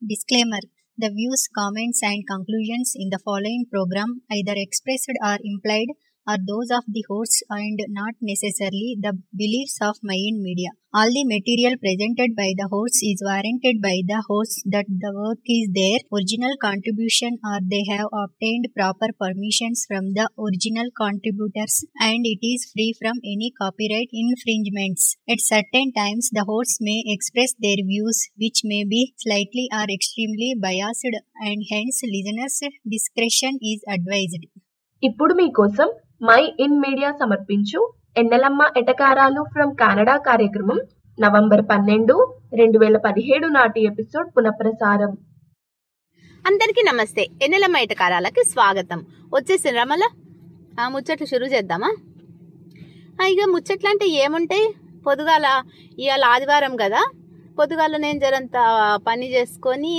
Disclaimer The views, comments, and conclusions in the following program, either expressed or implied, are those of the hosts and not necessarily the beliefs of Mayan Media. All the material presented by the hosts is warranted by the hosts that the work is their original contribution or they have obtained proper permissions from the original contributors and it is free from any copyright infringements. At certain times, the hosts may express their views which may be slightly or extremely biased and hence listeners' discretion is advised. ఇప్పుడు మీకోసం my in media సమర్పించు ఎన్నెలమ్మ ఎటకారాలు from Canada కార్యక్రమం November పన్నెండు రెండు వేల పదిహేడు నాటి ఎపిసోడ్ పునఃప్రసారం అందరికీ నమస్తే ఎన్నెల కాలాలకి స్వాగతం వచ్చేసి రమల ఆ ముచ్చట్లు షురూ చేద్దామా ఆ, ఇక ముచ్చట్లు అంటే ఏముంటాయి పొద్దుగాల ఇవాళ ఆదివారం కదా పొద్దుగాల నేను జరంత పని చేసుకొని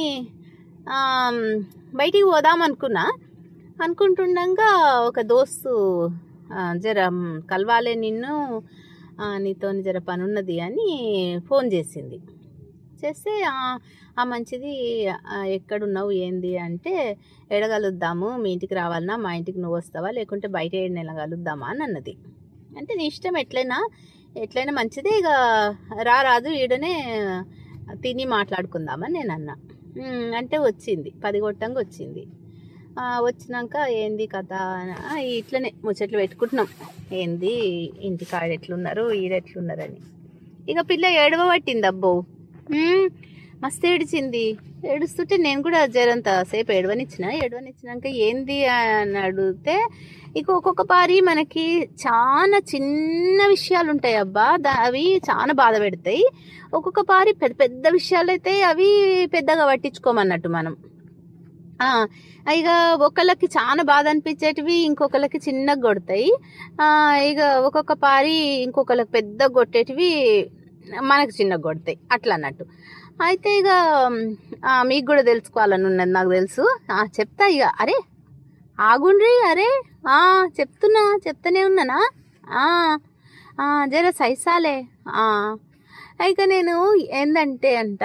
ఆమ్, బయటికి పోదాం అనుకున్నా అనుకుంటుండగా ఒక దోస్తు ఆ, జర మ్, కలవాలే నిన్ను ఆ, నీతోని జర పని ఉన్నది అని ఫోన్ చేసింది చేస్తే "ఆ, ఆ మంచిది ఆ, ఎక్కడున్నావు ఏంది అంటే ఎడగలుద్దాము మీ ఇంటికి రావాలన్నా మా ఇంటికి నువ్వు వస్తావా లేకుంటే బయట ఏడు నెల కలుద్దామా అని అన్నది అంటే నీ ఇష్టం ఎట్లయినా ఎట్లయినా మంచిదే ఇక రా రాదు ఈడనే తిని మాట్లాడుకుందామని నేను అన్నా "ఉమ్, అంటే వచ్చింది పది కొట్టంగా వచ్చింది ఆ, వచ్చినాక ఏంది కథ అని, "ఆ, ఇట్లనే ముచ్చట్లు పెట్టుకుంటున్నాం ఏంది ఇంటి కాడ ఎట్లున్నారు ఈడెట్లున్నారని ఇక పిల్ల ఏడవ పట్టింది అబ్బో "ఉమ్, మస్తు ఏడిచింది ఏడుస్తుంటే నేను కూడా జరంత సేపు ఏడవనిచ్చిన ఏడవనిచ్చినాక ఏంది అని అడిగితే ఇక ఒక్కొక్క పారి మనకి చాలా చిన్న విషయాలు ఉంటాయి అబ్బా దా- అవి చాలా బాధ పెడతాయి ఒక్కొక్క పారి పెద్ద పెద్ద విషయాలు అయితే అవి పెద్దగా పట్టించుకోమన్నట్టు మనం ఆ, ఇక ఒకళ్ళకి చాలా బాధ అనిపించేటివి ఇంకొకళ్ళకి చిన్నగా కొడతాయి ఆ, ఇక ఒక్కొక్క పారి ఇంకొకళ్ళకి పెద్ద కొట్టేటివి మనకు చిన్నగా కొడతాయి అట్లా అన్నట్టు అయితే ఇక ఆ, మీకు కూడా తెలుసుకోవాలని ఉన్నది నాకు తెలుసు ఆ, చెప్తా ఇక అరే ఆగుండ్రి అరే ఆ, చెప్తున్నా చెప్తానే ఉన్నానా ఆ, ఆ, జర సైసాలే ఆ. ఇక నేను ఏందంటే అంట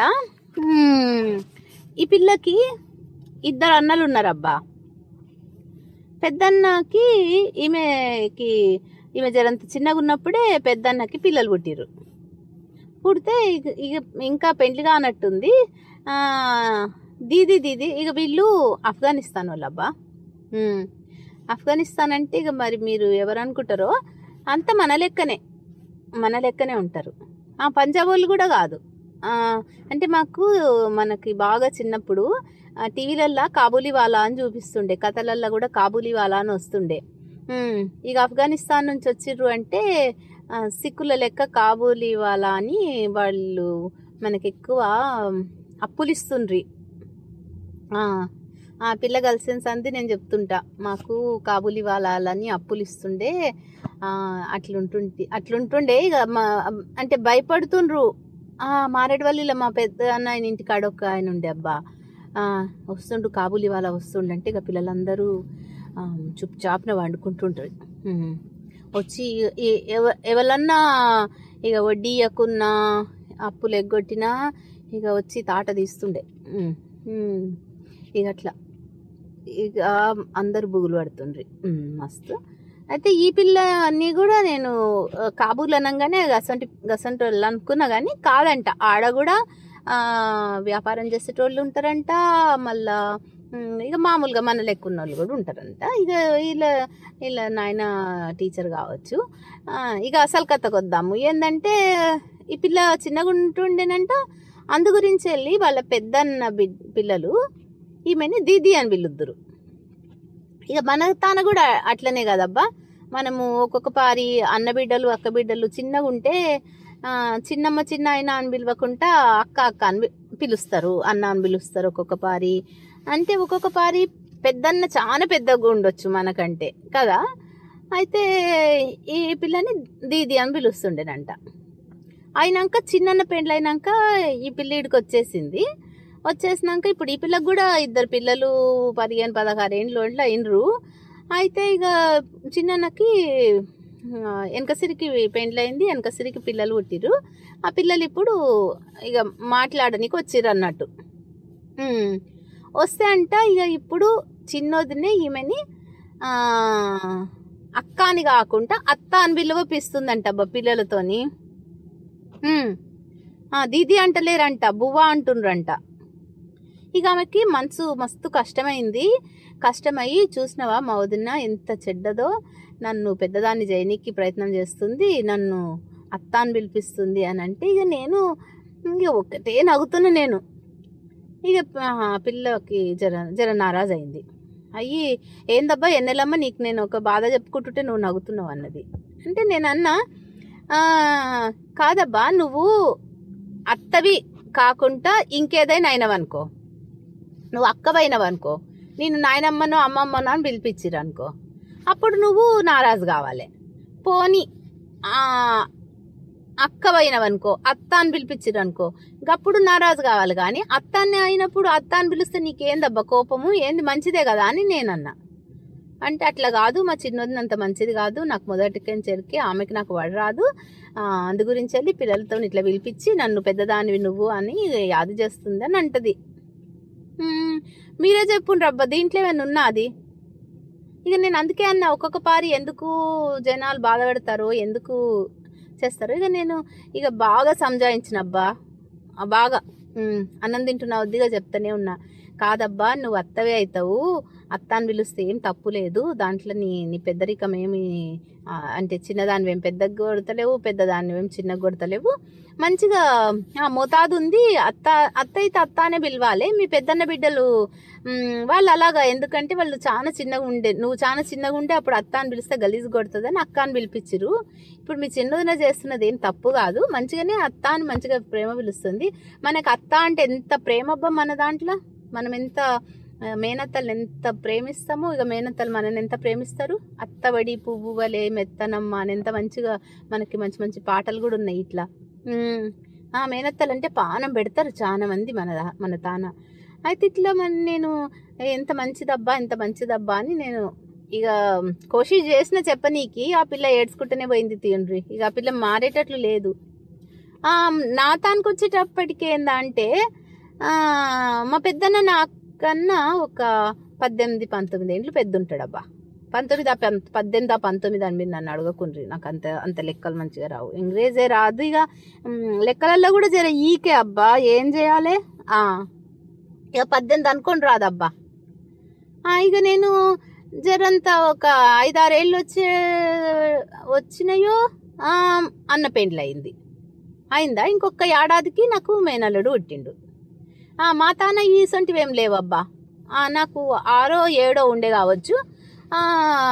మ్మ్, ఈ పిల్లకి ఇద్దరు అన్నలు ఉన్నారబ్బా పెద్దన్నకి ఈమెకి ఈమె జరంత చిన్నగా ఉన్నప్పుడే పెద్దన్నకి పిల్లలు పుట్టిర్రు పుడితే ఇక ఇక ఇంకా పెండ్లి కానట్టుంది ఆ, దీది దీది ఇక వీళ్ళు ఆఫ్ఘనిస్తాన్ వాళ్ళబ్బా ఉమ్. ఆఫ్ఘనిస్తాన్ అంటే ఇక మరి మీరు ఎవరు అనుకుంటారో అంత మన లెక్కనే మన లెక్కనే ఉంటారు ఆ పంజాబ్ వాళ్ళు కూడా కాదు ఆ, అంటే మాకు మనకి బాగా చిన్నప్పుడు ఆ, టీవీలల్లో కాబూలీ వాలా అని చూపిస్తుండే కథలల్లో కూడా కాబూలీ వాలా అని వస్తుండే ఉమ్, ఇక ఆఫ్ఘనిస్తాన్ నుంచి వచ్చిర్రు అంటే ఆ, సిక్కుల లెక్క కాబూలీ వాలా అని వాళ్ళు మనకి ఎక్కువ అప్పులు ఇస్తుండ్రి ఆ, ఆ పిల్ల కలిసిన సంది నేను చెప్తుంటా మాకు కాబూలీ వాలాలని అప్పులు ఇస్తుండే ఆ, అట్లుంటుంటే అట్లుంటుండే ఇక మా అంటే భయపడుతుండ్రు ఆ, మారేడువల్లిలో మా పెద్ద అన్న ఆయన ఇంటికాడ ఒక ఆయన ఉండే అబ్బా ఆ, వస్తుండు కాబూలీ వాళ్ళ వస్తుండంటే ఇక పిల్లలందరూ ఆ, చుప్ చాపున వండుకుంటుంటారు ఉమ్. వచ్చి ఈ- ఎవ- ఎవరన్నా ఇక వడ్డీ ఇవ్వకున్నా అప్పులు ఎగ్గొట్టినా ఇక వచ్చి తాట తీస్తుండే ఉమ్. ఉమ్. ఇక అట్లా ఇక అందరు బుగులు పడుతుండ్రి ఉమ్, మస్తు అయితే ఈ పిల్ల అన్నీ కూడా నేను ఆ, కాబూల్ అనగానే గసంటి గసంటి వాళ్ళు అనుకున్నా కానీ కాదంట ఆడ కూడా ఆ, వ్యాపారం చేసేటోళ్ళు ఉంటారంట మళ్ళా ఉమ్, ఇక మామూలుగా మన లెక్క ఉన్న వాళ్ళు కూడా ఉంటారంట ఇక వీళ్ళ వీళ్ళ నాయన టీచర్ కావచ్చు ఆ, ఇక అసలు కథకు వద్దాము ఏంటంటే ఈ పిల్ల చిన్నగా ఉంటుండేనంట అందు గురించి వెళ్ళి వాళ్ళ పెద్దన్న బి- పిల్లలు ఈమెని దీది అని పిలుద్దురు ఇక మన తాన కూడా అట్లనే కదబ్బా మనము ఒక్కొక్క పారి అన్న బిడ్డలు అక్క బిడ్డలు చిన్నగా ఉంటే ఆ, చిన్నమ్మ చిన్న అయినా అని పిలవకుండా అక్క అక్క అని పి- పిలుస్తారు అన్న అని పిలుస్తారు ఒక్కొక్క పారి అంటే ఒక్కొక్క పారి పెద్దన్న చాలా పెద్దగా ఉండొచ్చు మనకంటే కదా అయితే ఈ పిల్లని దీది అని పిలుస్తుండేనంట అయినాక చిన్నన్న పెండ్లైనాక ఈ పిల్ల ఈడికి వచ్చేసింది వచ్చేసినాక ఇప్పుడు ఈ పిల్లకు కూడా ఇద్దరు పిల్లలు పదిహేను పదహారు ఏండ్లు ఒంట్లో అయినరు అయితే ఇక చిన్నన్నకి ఆ, వెనకసిరికి పెండ్లైంది వెనకసిరికి పిల్లలు పుట్టిరు ఆ పిల్లలు ఇప్పుడు ఇక మాట్లాడనీకి వచ్చిర్రు అన్నట్టు ఉమ్. వస్తే అంట ఇక ఇప్పుడు చిన్నోదినే ఈమెని ఆ, అక్క అని కాకుండా అత్త అని విలువపిస్తుందంట అబ్బా పిల్లలతోని ఉమ్. ఆ, దీది అంటలేరంట బువ్వ అంటుండ్రంట ఇక ఆమెకి మనసు మస్తు కష్టమైంది కష్టమయ్యి చూసినవా మా వదిన ఎంత చెడ్డదో నన్ను పెద్దదాన్ని చేయనీకి ప్రయత్నం చేస్తుంది నన్ను అత్త అని పిలిపిస్తుంది అని అంటే ఇక నేను ఇక ఒక్కటే నవ్వుతున్నా నేను ఇక ఆ, పిల్లకి జర జర నారాజ్ అయింది అయ్యి ఏందబ్బా ఎన్నెలమ్మ నీకు నేను ఒక బాధ చెప్పుకుంటుంటే నువ్వు నవ్వుతున్నావు అన్నది అంటే నేను అన్నా "ఆ, కాదబ్బా నువ్వు అత్తవి కాకుండా ఇంకేదైనా అయినవనుకో నువ్వు అక్కవైనవనుకో నేను నాయనమ్మనో అమ్మమ్మనో అని పిలిపించిరు అనుకో అప్పుడు నువ్వు నారాజు కావాలి పోని ఆ, అక్కవైనవనుకో అత్త అని పిలిపించిరు అనుకో గప్పుడు నారాజు కావాలి కానీ అత్తాన్ని అయినప్పుడు అత్త అని పిలిస్తే నీకేందబ్బా కోపము ఏంది మంచిదే కదా అని నేనన్నా అంటే అట్లా కాదు మా చిన్నోదిని అంత మంచిది కాదు నాకు మొదటికని చెరికి ఆమెకి నాకు వడ రాదు ఆ, అందు గురించి వెళ్ళి పిల్లలతో ఇట్లా పిలిపించి నన్ను పెద్దదానివి నువ్వు అని యాది చేస్తుంది అని అంటది "మ్మ్, మీరే చెప్పుండ్రు అబ్బా దీంట్లో ఏమైనా ఉన్నా అది ఇక నేను అందుకే అన్న ఒక్కొక్క పారి ఎందుకు జనాలు బాధపడతారో ఎందుకు చేస్తారు ఇక నేను ఇక బాగా సంజాయించిన అబ్బా ఆ, బాగా "మ్మ్, అన్నం తింటున్నా వద్దిగా చెప్తానే ఉన్నా కాదబ్బా నువ్వు అత్తవే అవుతావు అత్త అని పిలిస్తే ఏం తప్పు లేదు దాంట్లో నీ నీ పెద్దరికం ఏమి ఆ, అంటే చిన్నదానివి ఏం పెద్దగా కొడతలేవు పెద్దదానివి ఏం చిన్నగా కొడతలేవు మంచిగా ఆ, మోతాదు ఉంది అత్త అత్త అయితే అత్త అనే పిలవాలి మీ పెద్దన్న బిడ్డలు మ్, వాళ్ళు అలాగా ఎందుకంటే వాళ్ళు చాలా చిన్నగా ఉండే నువ్వు చాలా చిన్నగా ఉండే అప్పుడు అత్త అని పిలిస్తే గలీజ్ కొడుతుందని అక్క అని పిలిపించిరు ఇప్పుడు మీ చిన్నదిన చేస్తున్నది ఏం తప్పు కాదు మంచిగానే అత్త అని మంచిగా ప్రేమ పిలుస్తుంది మనకు అత్త అంటే ఎంత ప్రేమ అబ్బా మన దాంట్లో మనం ఎంత ఆ, మేనత్తలు ఎంత ప్రేమిస్తామో ఇక మేనత్తలు మనని ఎంత ప్రేమిస్తారు అత్తబడి పువ్వు వలే మెత్తనమ్మ అని ఎంత మంచిగా మనకి మంచి మంచి పాటలు కూడా ఉన్నాయి ఇట్లా ఉమ్. ఆ మేనత్తలు అంటే పానం పెడతారు చాలా మంది మన దా- మన తాన అయితే ఇట్లా మన నేను ఎంత మంచిదబ్బా ఎంత మంచిదబ్బా అని నేను ఇక కోషిష్ చేసిన చెప్పనీకి ఆ పిల్ల ఏడ్చుకుంటూనే పోయింది తీయండ్రి ఇక ఆ పిల్ల మారేటట్లు లేదు ఆ, నా తానికి వచ్చేటప్పటికి ఏందంటే ఆ, మా పెద్దన్న నాకన్నా ఒక పద్దెనిమిది పంతొమ్మిది ఏండ్లు పెద్ద ఉంటాడబ్బా పంతొమ్మిది ఆ పం- పద్దెనిమిది ఆ పంతొమ్మిది అని మీరు నన్ను అడగకుండ్రి నాకు అంత అంత లెక్కలు మంచిగా రావు ఇంగ్రేజే రాదు ఇక మ్, లెక్కలలో కూడా జర ఈకే అబ్బా ఏం చేయాలి ఆ, ఇక పద్దెనిమిది అనుకోండి రాదబ్బా ఆ, ఇక నేను జరంతా ఒక ఐదారేళ్ళు వచ్చే వచ్చినాయో ఆ, అన్న పెండ్లు అయింది అయిందా ఇంకొక ఏడాదికి నాకు మేనల్లుడు పుట్టిండు ఆ, మా తాన ఈసొంటివి ఏం లేవబ్బా ఆ, నాకు ఆరో ఏడో ఉండే కావచ్చు ఆ,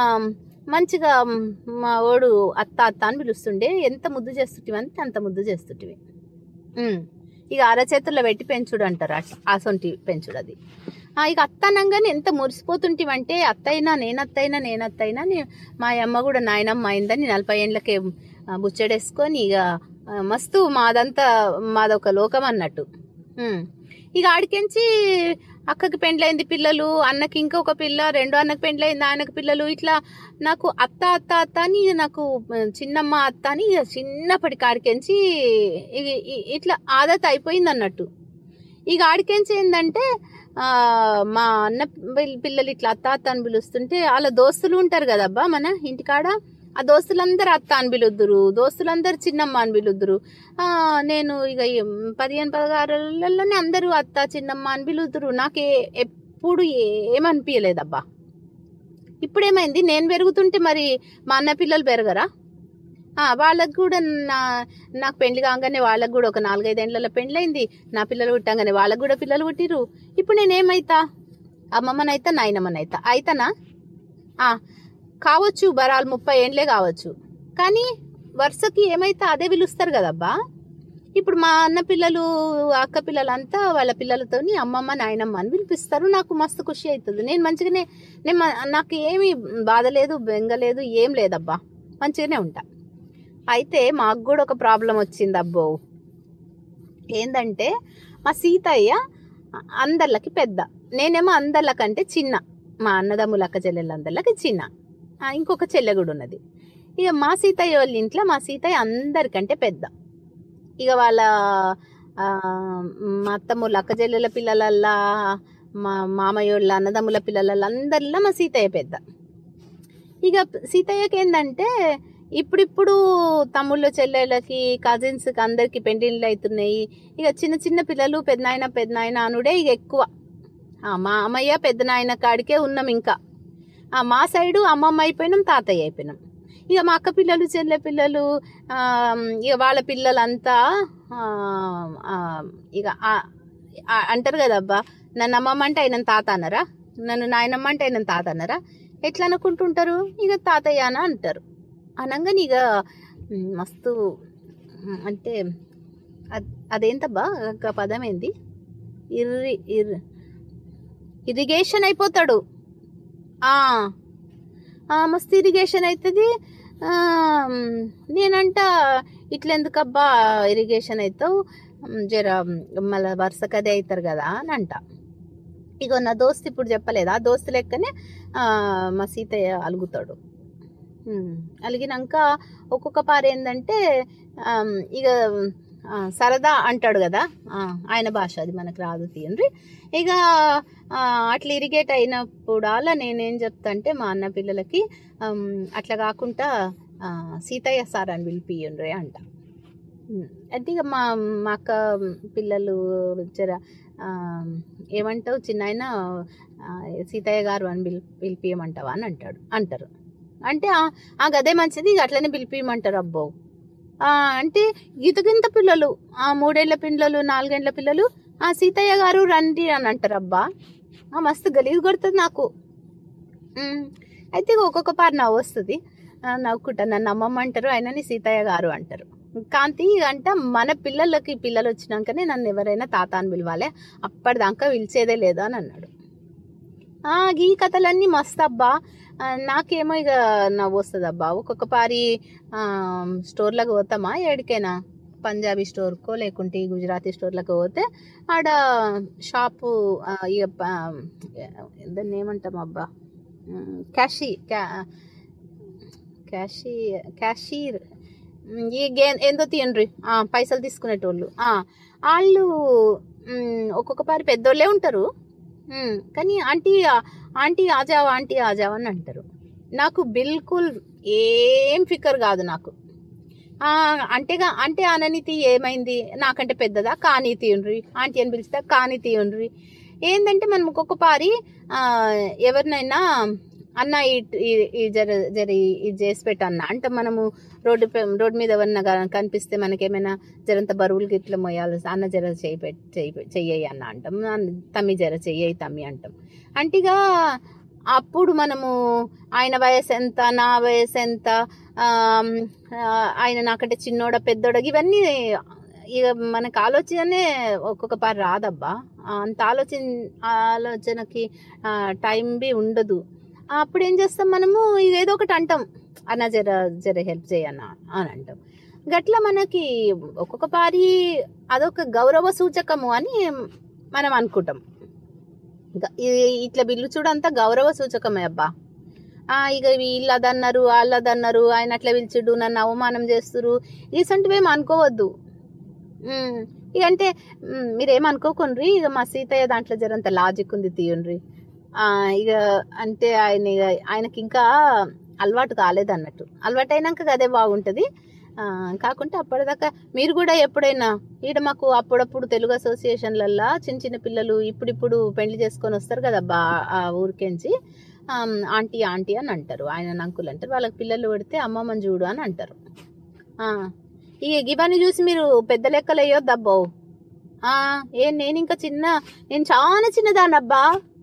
మంచిగా మ్, మా ఓడు అత్త అత్త అని పిలుస్తుండే ఎంత ముద్దు చేస్తుంటివి అంటే అంత ముద్దు చేస్తుంటివి ఉమ్. ఇక అరచేతుల్లో పెట్టి పెంచుడు అంటారు అట్లా అసొంటి పెంచుడు అది ఆ, ఇక అత్త అనగానే ఎంత మురిసిపోతుంటివంటే అత్తయినా నేనత్తయినా నేనత్తయినా నే మా అమ్మ కూడా నాయనమ్మ అయిందని నలభై ఏళ్ళకే ఆ, బుచ్చడేసుకొని ఇక ఆ, మస్తు మాదంతా మాదొక లోకం అన్నట్టు ఉమ్. ఇక ఆడికెంచి అక్కకి పెండ్లైంది పిల్లలు అన్నకి ఇంకొక పిల్ల రెండో అన్నకి పెండ్లైంది ఆయనకి పిల్లలు ఇట్లా నాకు అత్త అత్త అత్త అని నాకు ఆ, చిన్నమ్మ అత్త అని ఇక చిన్నప్పటి కాడికెంచి ఇ- ఇ- ఇట్లా ఆదత అయిపోయింది అన్నట్టు ఇక ఆడికెంచి ఏంటంటే ఆ, మా అన్న పిల్ల- పిల్లలు ఇట్లా అత్త అత్త అని పిలుస్తుంటే వాళ్ళ దోస్తులు ఉంటారు కదబ్బా మన ఇంటికాడ ఆ దోస్తులందరూ అత్త అని పిలుద్దురు దోస్తులందరూ చిన్నమ్మ అని పిలుద్దురు ఆ, నేను ఇక ఈ పదిహేను పదహారులలోనే అందరూ అత్త చిన్నమ్మ అని పిలుద్దురు నాకు ఏ- ఎప్పుడు ఏమనిపించలేదబ్బా ఇప్పుడేమైంది నేను పెరుగుతుంటే మరి మా అన్న పిల్లలు పెరగరా ఆ, వాళ్ళకు కూడా నా నాకు పెళ్లి కాగానే వాళ్ళకు కూడా ఒక నాలుగైదేళ్లలో పెళ్ళైంది నా పిల్లలు పుట్టంగానే వాళ్ళకు కూడా పిల్లలు పుట్టిరు ఇప్పుడు నేనేమైతా అమ్మమ్మనైతా నాయనమ్మనైతా అయితనా ఆ, కావచ్చు బరాలు ముప్పై ఏండ్లే కావచ్చు కానీ వరుసకి ఏమైతే అదే పిలుస్తారు కదబ్బా ఇప్పుడు మా అన్న పిల్లలు అక్క పిల్లలంతా వాళ్ళ పిల్లలతోని అమ్మమ్మ నాయనమ్మ అని పిలిపిస్తారు నాకు మస్తు ఖుషి అవుతుంది నేను మంచిగానే నేను మ- నాకు ఏమి బాధ లేదు బెంగ లేదు ఏం లేదబ్బా మంచిగానే ఉంటా అయితే మాకు కూడా ఒక ప్రాబ్లం వచ్చింది అబ్బో ఏంటంటే మా సీతయ్య అందర్లకి పెద్ద నేనేమో అందర్లకంటే చిన్న మా అన్నదమ్ముల అక్క చెల్లెళ్ళందరికీ చిన్న ఆ, ఇంకొక చెల్లె కూడా ఉన్నది ఇక మా సీతయ్య వాళ్ళ ఇంట్లో మా సీతయ్య అందరికంటే పెద్ద ఇక వాళ్ళ ఆ, మా అత్తమ్మోళ్ళ అక్క చెల్లెల పిల్లలల్లా మా మామయ్యోళ్ళ అన్నదమ్ముల పిల్లలల్లా అందరిలో మా సీతయ్య పెద్ద ఇక సీతయ్యకి ఏంటంటే ఇప్పుడిప్పుడు తమ్ముళ్ళ చెల్లెళ్ళకి కజిన్స్కి అందరికి పెండిళ్ళు అవుతున్నాయి ఇక చిన్న చిన్న పిల్లలు పెద్దనాయన పెద్దనాయన అనుడే ఇక ఎక్కువ ఆ, మా అమ్మయ్య పెద్దనాయన కాడికే ఉన్నాం ఇంకా ఆ, మా సైడు అమ్మమ్మ అయిపోయినాం తాతయ్య అయిపోయినాం ఇక మా అక్క పిల్లలు చెల్లె పిల్లలు ఆ, ఇక వాళ్ళ పిల్లలంతా ఆ, ఆ, ఇక ఆ- ఆ- అంటారు కదా అబ్బా నన్ను అమ్మమ్మ అంటే ఆయన తాత అన్నారా నన్ను నాయనమ్మ అంటే ఆయన తాత అన్నారా ఎట్లా అనుకుంటుంటారు ఇక తాతయ్య అని అంటారు అనగానే ఇక మ్, మస్తు మ్, అంటే అద్- అదేంటబ్బా ఒక పదం ఏంది ఇర్రి ఇర్ ఇరిగేషన్ అయిపోతాడు ఆ, ఆ, మస్తు ఇరిగేషన్ అవుతుంది ఆ, మ్, నేనంట ఇట్లెందుకబ్బా ఇరిగేషన్ అవుతావు మ్, జర మళ్ళీ వరుసకదే అవుతారు కదా అని అంట ఇగో నా దోస్త్ ఇప్పుడు చెప్పలేదు ఆ దోస్తు లెక్కనే ఆ, మా సీతయ్య అలుగుతాడు ఉమ్, అలిగినాక ఒక్కొక్క పారు ఏంటంటే ఆమ్, ఇక ఆ, సరదా అంటాడు కదా ఆ, ఆయన భాష అది మనకు రాదు తీయండి ఇక ఆ, అట్లా ఇరిగేట్ అయినప్పుడు అలా నేనేం చెప్తా అంటే మా అన్న పిల్లలకి ఆమ్, అట్లా కాకుండా ఆ, సీతయ్య సార్ అని పిలిపియండ్రి అంట ఉమ్, అంటే ఇక మా మా అక్క పిల్లలు జర ఆ, ఏమంటావు చిన్న సీతయ్య గారు అని పిలి పిలిపియమంటావా అని అంటాడు అంటారు అంటే "ఆ- ఆ గదే మంచిది ఇక అట్లనే పిలిపియమంటారు అబ్బో ఆ, అంటే గితగింత పిల్లలు ఆ మూడేళ్ల పిల్లలు నాలుగేళ్ల పిల్లలు ఆ సీతయ్య గారు రండి అని అంటారు అబ్బా ఆ, మస్తు గలీజ్ కొడుతుంది నాకు ఉమ్, అయితే ఇక ఒక్కొక్క పారు నవ్వు వస్తుంది ఆ, నవ్వుకుంటా నన్ను అమ్మమ్మ అంటారు ఆయనని సీతయ్య గారు అంటారు కాంతి అంట మన పిల్లలకి పిల్లలు వచ్చినాకనే నన్ను ఎవరైనా తాత అని పిలవాలి అప్పటిదాకా పిలిచేదే లేదు అని అన్నాడు ఆ, ఈ కథలన్నీ మస్తు అబ్బా ఆ, నాకేమో ఇక నవ్వు వస్తుంది అబ్బా ఒక్కొక్క పారి ఆ, స్టోర్లకు పోతామా ఏడికైనా పంజాబీ స్టోర్కో లేకుంటే ఈ గుజరాతీ స్టోర్లకు పోతే ఆడ షాపు ఆ, ఇక ప- దాన్ని ఏమంటాం అబ్బా ఉమ్, క్యాషీ క్యా క్యాషీ క్యాషీర్ ఉమ్, ఈ గే ఏందో తీయండ్రి ఆ, పైసలు తీసుకునేటోళ్ళు ఆ, వాళ్ళు ఉమ్, ఒక్కొక్క పారి పెద్దోళ్ళే ఉంటారు ఉమ్, కానీ ఆంటీ ఆంటీ ఆజావా ఆంటీ ఆజావా అని అంటారు నాకు బిల్కుల్ ఏం ఫికర్ కాదు నాకు ఆ, అంటేగా అంటే అననీతి ఏమైంది నాకంటే పెద్దదా కానీ తీయండ్రి ఆంటీ అని పిలిస్తే కానీ తీయండ్రి ఏంటంటే మనం ఒక్కొక్క పారి ఆ, ఎవరినైనా అన్న ఈ- ఈ- ఈ జర జర ఈ- ఇది చేసి పెట్టన్న అంటే మనము రోడ్డు పై- రోడ్డు మీద ఎవరన్నా గా- కనిపిస్తే మనకేమైనా జరంత బరువులు గిట్ల మొయ్యాలి అన్న జర చేయి పెట్ చేయి పె- చెయ్యి అన్న అంటాం అన్న- తమ్మి జర చెయ్యి తమ్మి అంటాం అంటిగా అప్పుడు మనము ఆయన వయసు ఎంత నా వయసు ఎంత ఆమ్, ఆ, ఆయన నాకంటే చిన్నోడ పెద్దోడ ఇవన్నీ ఇక మనకు ఆలోచనే ఒక్కొక్క పారి రాదబ్బా ఆ, అంత ఆలోచన ఆలోచనకి ఆ, టైం బి ఉండదు అప్పుడు ఏం చేస్తాం మనము ఇక ఏదో ఒకటి అంటాం అన్న జర జర హెల్ప్ చేయన్న అని అంటాం గట్లా మనకి ఒక్కొక్క పారి అదొక గౌరవ సూచకము అని మనం అనుకుంటాం గ- ఇది ఇట్లా బిల్లు చూడంతా గౌరవ సూచకమే అబ్బా ఆ, ఇక వీళ్ళు అదన్నారు వాళ్ళు అదన్నారు ఆయన అట్లా పిలిచిడు నన్ను అవమానం చేస్తురు ఇసంటివి ఏం అనుకోవద్దు ఉమ్, ఇక అంటే ఉమ్, మీరేమనుకోకుండ్రి ఇక మా సీతయ్య దాంట్లో జరంత లాజిక్ ఉంది తీయండ్రి ఆ, ఇక అంటే ఆయన ఇక ఆయనకి ఇంకా అలవాటు కాలేదు అన్నట్టు అలవాటు అయినాక అదే బాగుంటుంది ఆ, కాకుంటే అప్పటిదాకా మీరు కూడా ఎప్పుడైనా ఈడ మాకు అప్పుడప్పుడు తెలుగు అసోసియేషన్లల్లో చిన్న చిన్న పిల్లలు ఇప్పుడిప్పుడు పెళ్లి చేసుకొని వస్తారు కదా బా ఆ ఊరికెంచి ఆమ్, ఆంటీ ఆంటీ అని అంటారు ఆయన అంకుల్ అంటారు వాళ్ళకి పిల్లలు పెడితే అమ్మమ్మని చూడు అని అంటారు ఆ, ఈ ఇవన్నీ చూసి మీరు పెద్ద లెక్కలు వేయొద్దు అబ్బో ఆ, ఏ నేను ఇంకా చిన్న నేను చాలా చిన్నదానబ్బా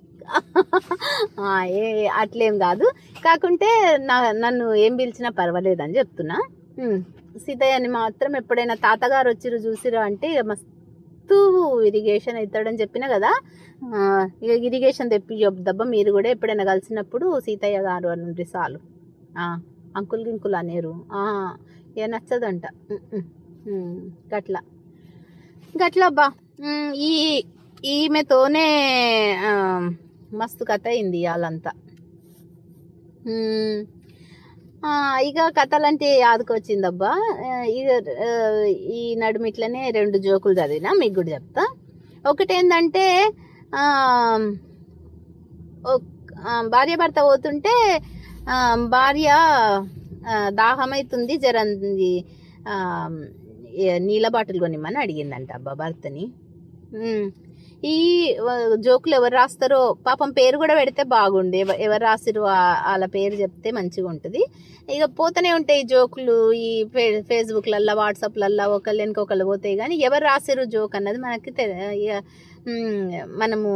ఆ, ఏ అట్లేం కాదు కాకుంటే నా నన్ను ఏం పిలిచినా పర్వాలేదు అని చెప్తున్నా ఉమ్, సీతయ్యని మాత్రం ఎప్పుడైనా తాతగారు వచ్చిరు చూసిరు అంటే ఇక మస్తు ఇరిగేషన్ అవుతాడని చెప్పిన కదా ఆ, ఇక ఇరిగేషన్ తెప్పి చెప్దబ్బా మీరు కూడా ఎప్పుడైనా కలిసినప్పుడు సీతయ్య గారు అని ఉండ్రి చాలు ఆ, అంకుల్ గింకుల్ అనేరు ఆ, ఇక నచ్చదంట ఉమ్, ఉమ్, ఉమ్, గట్లా గట్లా అబ్బా ఉమ్, ఈ ఈమెతోనే ఆ, మస్తు కథ అయింది వాళ్ళంతా ఉమ్, ఆ, ఆ, ఇక కథలంటే యాదకొచ్చిందబ్బా ఆ, ఇక ఆ, ఈ నడుము ఇట్లనే రెండు జోకులు చదివినా మీకు కూడా చెప్తా ఒకటేందంటే ఆ, ఒక్- ఆ, భార్య భర్త పోతుంటే ఆ, భార్య ఆ, దాహమైతుంది జర ఆ, ఏ, నీళ్ళ బాటిల్ కొనిమ్మని అడిగిందంట అబ్బా భర్తని ఉమ్. ఈ ఆ, జోకులు ఎవరు రాస్తారో పాపం పేరు కూడా పెడితే బాగుండే ఎవ- ఎవరు రాసిరు ఆ- వాళ్ళ పేరు చెప్తే మంచిగా ఉంటుంది ఇక పోతూనే ఉంటాయి ఈ జోకులు ఈ ఫే- ఫేస్బుక్లల్లో వాట్సాప్లల్లో ఒకళ్ళు వెనుకొకళ్ళు పోతాయి కానీ ఎవరు రాసిరు జోక్ అన్నది మనకి తె- ఇక ఉమ్, మనము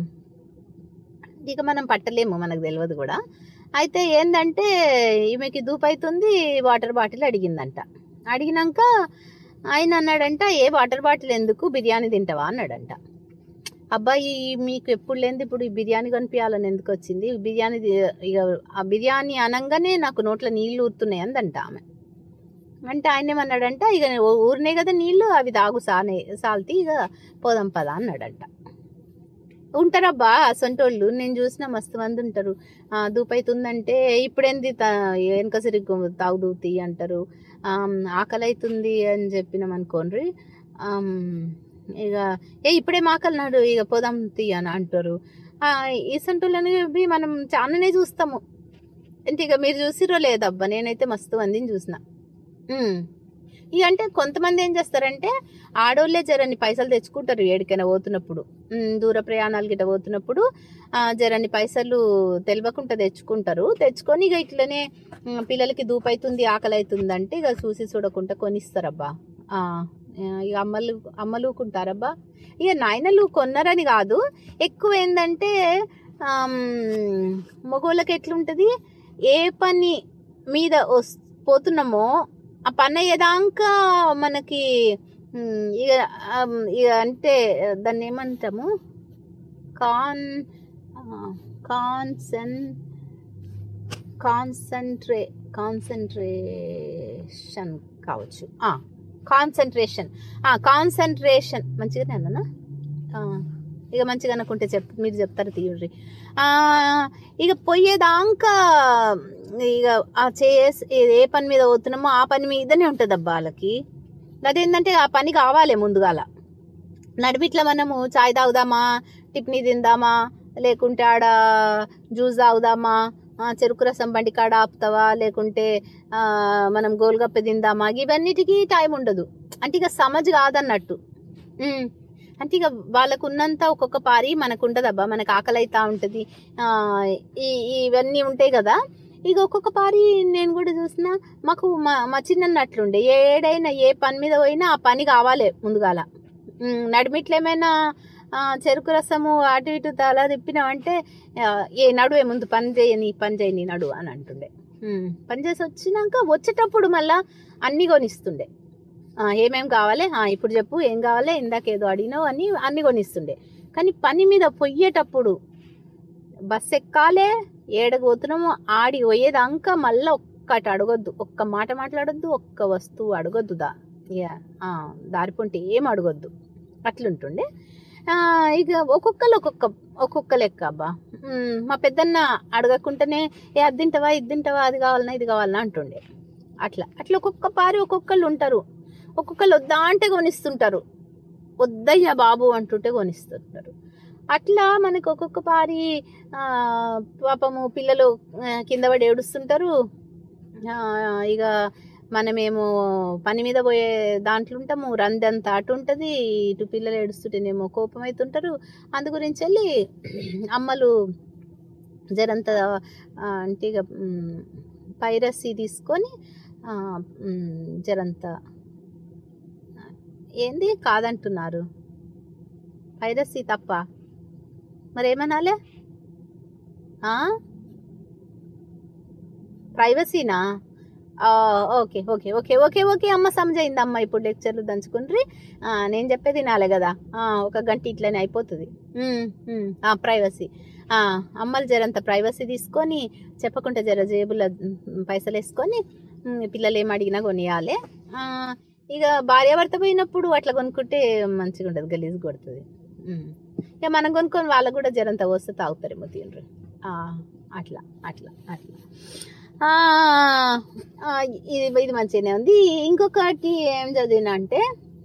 ఇక మనం పట్టలేము మనకు తెలియదు కూడా అయితే ఏంటంటే ఈమెకి దూపైతుంది వాటర్ బాటిల్ అడిగిందంట అడిగినాక ఆయన అన్నాడంట ఏ వాటర్ బాటిల్ ఎందుకు బిర్యానీ తింటావా అన్నాడంట అబ్బాయి మీకు ఎప్పుడు లేనిది ఇప్పుడు ఈ బిర్యానీ కనిపించాలని ఎందుకు వచ్చింది బిర్యానీ ది- ఇక ఆ బిర్యానీ అనగానే నాకు నోట్లో నీళ్లు ఊరుతున్నాయి అందంట ఆమె అంటే ఆయన ఏమన్నాడంట ఇక ఊ- ఊరినే కదా నీళ్లు అవి తాగు సానే సాల్తి ఇక పోదాం పదా అన్నాడంట ఉంటారబ్బా అసంటోళ్ళు నేను చూసిన మస్తు మంది ఉంటారు ఆ, దూపైతుందంటే ఇప్పుడేంది తా- వెనక సిరిగ్గు తాగుదూతి అంటారు ఆమ్, ఆకలి అవుతుంది అని చెప్పినాం అనుకోండి ఆమ్, ఇక ఏ ఇప్పుడేం ఆకలి నాడు ఇక పోదాం తీ అని అంటారు ఆ, ఈ సంటోళ్ళని మనం చాలానే చూస్తాము అంటే ఇక మీరు చూసిరో లేదబ్బా నేనైతే మస్తు మందిని చూసిన ఉమ్. ఇక అంటే కొంతమంది ఏం చేస్తారంటే ఆడోళ్ళే జరని పైసలు తెచ్చుకుంటారు ఏడికైనా పోతున్నప్పుడు ఉమ్, దూర ప్రయాణాలు గిట్ట పోతున్నప్పుడు ఆ, జరని పైసలు తెలియకుండా తెచ్చుకుంటారు తెచ్చుకొని ఇక ఇట్లనే ఉమ్, పిల్లలకి దూపైతుంది ఆకలి అవుతుంది అంటే ఇక చూసి చూడకుండా కొనిస్తారబ్బా ఆ, ఇక అమ్మలు అమ్మలు కుంటారబ్బా ఇక నాయనలు కొన్నారని కాదు ఎక్కువ ఏంటంటే మగోళ్ళకి ఎట్లుంటుంది ఏ పని మీద వస్ పోతున్నామో ఆ పని అయ్యేదాకా మనకి ఉమ్, ఇక ఆమ్, ఇక అంటే దాన్ని ఏమంటాము కాన్ కాన్సన్ కాన్సన్ట్రే కాన్సన్ట్రేషన్ కావచ్చు కాన్సన్ట్రేషన్ కాన్సన్ట్రేషన్ మంచిగానే అన్నా ఇక మంచిగా అనుకుంటే చెప్ మీరు చెప్తారు తీయుర్రి ఆ, ఇక పోయేదాకా ఇక ఆ చేసి ఏ పని మీద పోతున్నామో ఆ పని మీదనే ఉంటుంది అబ్బా వాళ్ళకి అదేంటంటే ఆ పని కావాలి ముందుగాల నడిమిట్లా మనము చాయ్ తాగుదామా టిఫిన్ తిందామా లేకుంటే ఆడ జ్యూస్ తాగుదామా ఆ, చెరుకు రసం బండి కాడ ఆపుతావా లేకుంటే ఆ, మనం గోల్గప్ప తిందామా ఇవన్నిటికీ టైం ఉండదు అంటే ఇక సమజ్ కాదన్నట్టు ఉమ్. అంటే ఇక వాళ్ళకు ఉన్నంత ఒక్కొక్క పారి మనకు ఉండదబ్బా మనకు ఆకలి అవుతా ఉంటుంది ఆ, ఈ ఇవన్నీ ఉంటాయి కదా ఇక ఒక్కొక్క పారి నేను కూడా చూసిన మాకు మా మా చిన్న అట్లుండే ఏడైనా ఏ పని మీద పోయినా ఆ పని కావాలి ముందుగాల ఉమ్, నడిమిట్లు ఏమైనా ఆ, చెరుకు రసము అటు ఇటు తల తిప్పినామంటే ఆ, ఏ నడువే ముందు పని చేయని పని చేయని నడు అని అంటుండే ఉమ్, పని చేసి వచ్చినాక వచ్చేటప్పుడు మళ్ళా అన్ని కొనిస్తుండే ఆ, ఏమేం కావాలి ఆ, ఇప్పుడు చెప్పు ఏం కావాలి ఇందాక ఏదో అడిగినావు అని అన్ని కొనిస్తుండే కానీ పని మీద పొయ్యేటప్పుడు బస్ ఎక్కాలే ఏడకు పోతున్నామో ఆడి పోయేదాకా మళ్ళీ ఒక్కటి అడగొద్దు ఒక్క మాట మాట్లాడొద్దు ఒక్క వస్తువు అడగొద్దు దా ఇక ఆ, దారిపోంటే ఏం అడగొద్దు అట్లుంటుండే ఆ, ఇక ఒక్కొక్కరు ఒక్కొక్క ఒక్కొక్క లెక్క అబ్బా ఉమ్, మా పెద్దన్న అడగకుండానే ఏ అది తింటావా ఇది తింటావా అది కావాలన్నా ఇది కావాలన్నా అంటుండే అట్లా అట్లా ఒక్కొక్క పారి ఒక్కొక్కళ్ళు ఉంటారు ఒక్కొక్కళ్ళు వద్దా అంటే కొనిస్తుంటారు వద్దయ్యా బాబు అంటుంటే కొనిస్తుంటారు అట్లా మనకు ఒక్కొక్క పారి ఆ, పాపము పిల్లలు ఆ, కింద పడి ఏడుస్తుంటారు ఆ, ఇక మనమేమో పని మీద పోయే దాంట్లో ఉంటాము రందంతా అటు ఉంటుంది ఇటు పిల్లలు ఏడుస్తుంటేనేమో కోపం అవుతుంటారు అందు గురించి వెళ్ళి అమ్మలు జరంత ఆ, అంటే ఇక మ్, పైరసీ తీసుకొని ఆ, మ్, జరంత ఏంది కాదంటున్నారు పైరసీ తప్ప మరేమనాలే ఆ? ప్రైవసీనా ఆ, okay okay okay okay okay అమ్మ సమజైంది అమ్మ ఇప్పుడు లెక్చర్లు దంచుకుండ్రి ఆ, నేను చెప్పేది వినాలే కదా ఆ, ఒక గంట ఇట్లనే అయిపోతుంది ఉమ్, ఉమ్, ఆ, ప్రైవసీ ఆ, అమ్మలు జరంత ప్రైవసీ తీసుకొని చెప్పకుండా జర జేబులో ఉమ్, పైసలు వేసుకొని ఉమ్, పిల్లలు ఏం అడిగినా కొనియాలి ఆ, ఇక భార్యాభర్త పోయినప్పుడు అట్లా కొనుక్కుంటే మంచిగా ఉంటుంది గలీజ్ కొడుతుంది ఉమ్. ఇక మనం కొనుక్కొని వాళ్ళకు కూడా జరంత వస్తే తాగుతారేమో తినరు ఆ, అట్లా అట్లా అట్లా ఆ, ఆ, ఇది ఇది మంచిగానే ఉంది ఇంకొకటి ఏం చదివినా అంటే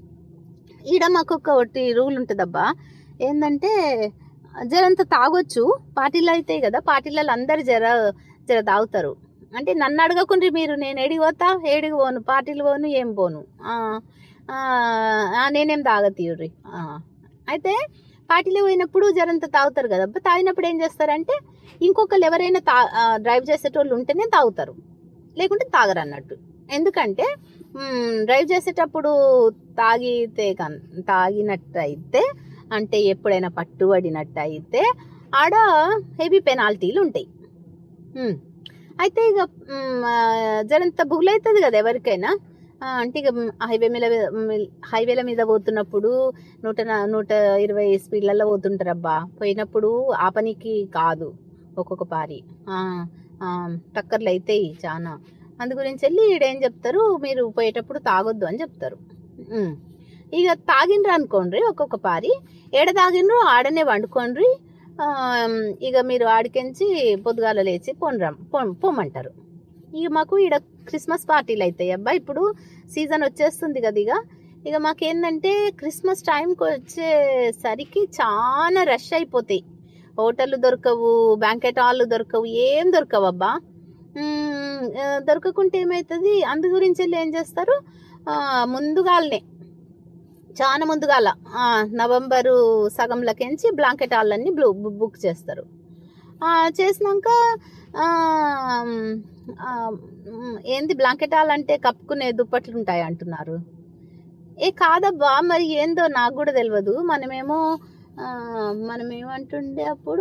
ఈడ మాకు ఒకటి రూల్ ఉంటుందబ్బా ఏంటంటే జరంత తాగొచ్చు పార్టీలు అవుతాయి కదా పార్టీలలో అందరు జర జర తాగుతారు అంటే నన్ను అడగకుండ్రి మీరు నేను ఏడికి పోతా ఏడికి పోను పార్టీలు పోను ఏం పోను ఆ, ఆ, ఆ, నేనేం తాగతీయుర్రి ఆ. అయితే పార్టీలో పోయినప్పుడు జరంత తాగుతారు కదా అబ్బా తాగినప్పుడు ఏం చేస్తారంటే ఇంకొకరు ఎవరైనా తా ఆ, డ్రైవ్ చేసేటోళ్ళు ఉంటేనే తాగుతారు లేకుంటే తాగరు అన్నట్టు ఎందుకంటే మ్, డ్రైవ్ చేసేటప్పుడు తాగితే కన్ తాగినట్టు అయితే అంటే ఎప్పుడైనా పట్టుబడినట్టు అయితే ఆడ హెవీ పెనాల్టీలు ఉంటాయి మ్, అయితే ఇక మ్, ఆ, జరంత బుగులవుతుంది కదా ఎవరికైనా ఆ, అంటే ఇక హైవే మీద హైవేల మీద పోతున్నప్పుడు నూట నా- నూట ఇరవై స్పీడ్లలో పోతుంటారబ్బా పోయినప్పుడు ఆపనికి కాదు ఒక్కొక్క పారి ఆ, ఆ, టక్కర్లు అవుతాయి చాలా అందు గురించి వెళ్ళి ఈడేం చెప్తారు మీరు పోయేటప్పుడు తాగొద్దు అని చెప్తారు ఉమ్. ఇక తాగిండ్రు అనుకోండి ఒక్కొక్క పారి ఏడ తాగిండ్రు ఆడనే వండుకోండ్రి ఆ, ఇక మీరు ఆడికించి పొద్దుగాల లేచి పొన్రా పొమ్ పొమ్మంటారు ఇక మాకు ఈడ క్రిస్మస్ పార్టీలు అవుతాయి అబ్బా ఇప్పుడు సీజన్ వచ్చేస్తుంది కదా ఇక ఇక మాకేందంటే క్రిస్మస్ టైంకి వచ్చేసరికి చాలా రష్ అయిపోతాయి హోటళ్ళు దొరకవు బ్యాంకెట్ హాల్ దొరకవు ఏం దొరకవు అబ్బా మ్మ్, ఆ, దొరకకుంటే ఏమవుతుంది అందు గురించి వెళ్ళి ఏం చేస్తారు ఆ, ముందుగాలనే చాలా ముందుగాల ఆ, నవంబరు సగంలకించి బ్లాంకెట్ హాల్లన్నీ బ్లూ బుక్ చేస్తారు ఆ, చేసినాక ఆ, మ్, ఆ, మ్, ఏంది బ్లాంకెట్ హాల్ అంటే కప్పుకునే దుప్పట్లు ఉంటాయి అంటున్నారు ఏ కాదబ్బా మరి ఏందో నాకు కూడా తెలియదు మనమేమో ఆ, మనం ఏమంటుండే అప్పుడు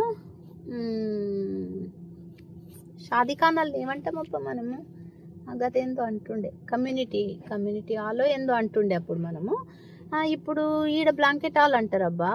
మ్, షాదీఖానాలు ఏమంటామప్ప మనము గదేందో అంటుండే కమ్యూనిటీ కమ్యూనిటీ హాల్లో ఏందో అంటుండే అప్పుడు మనము ఆ, ఇప్పుడు ఈడ బ్లాంకెట్ హాల్ అంటారబ్బా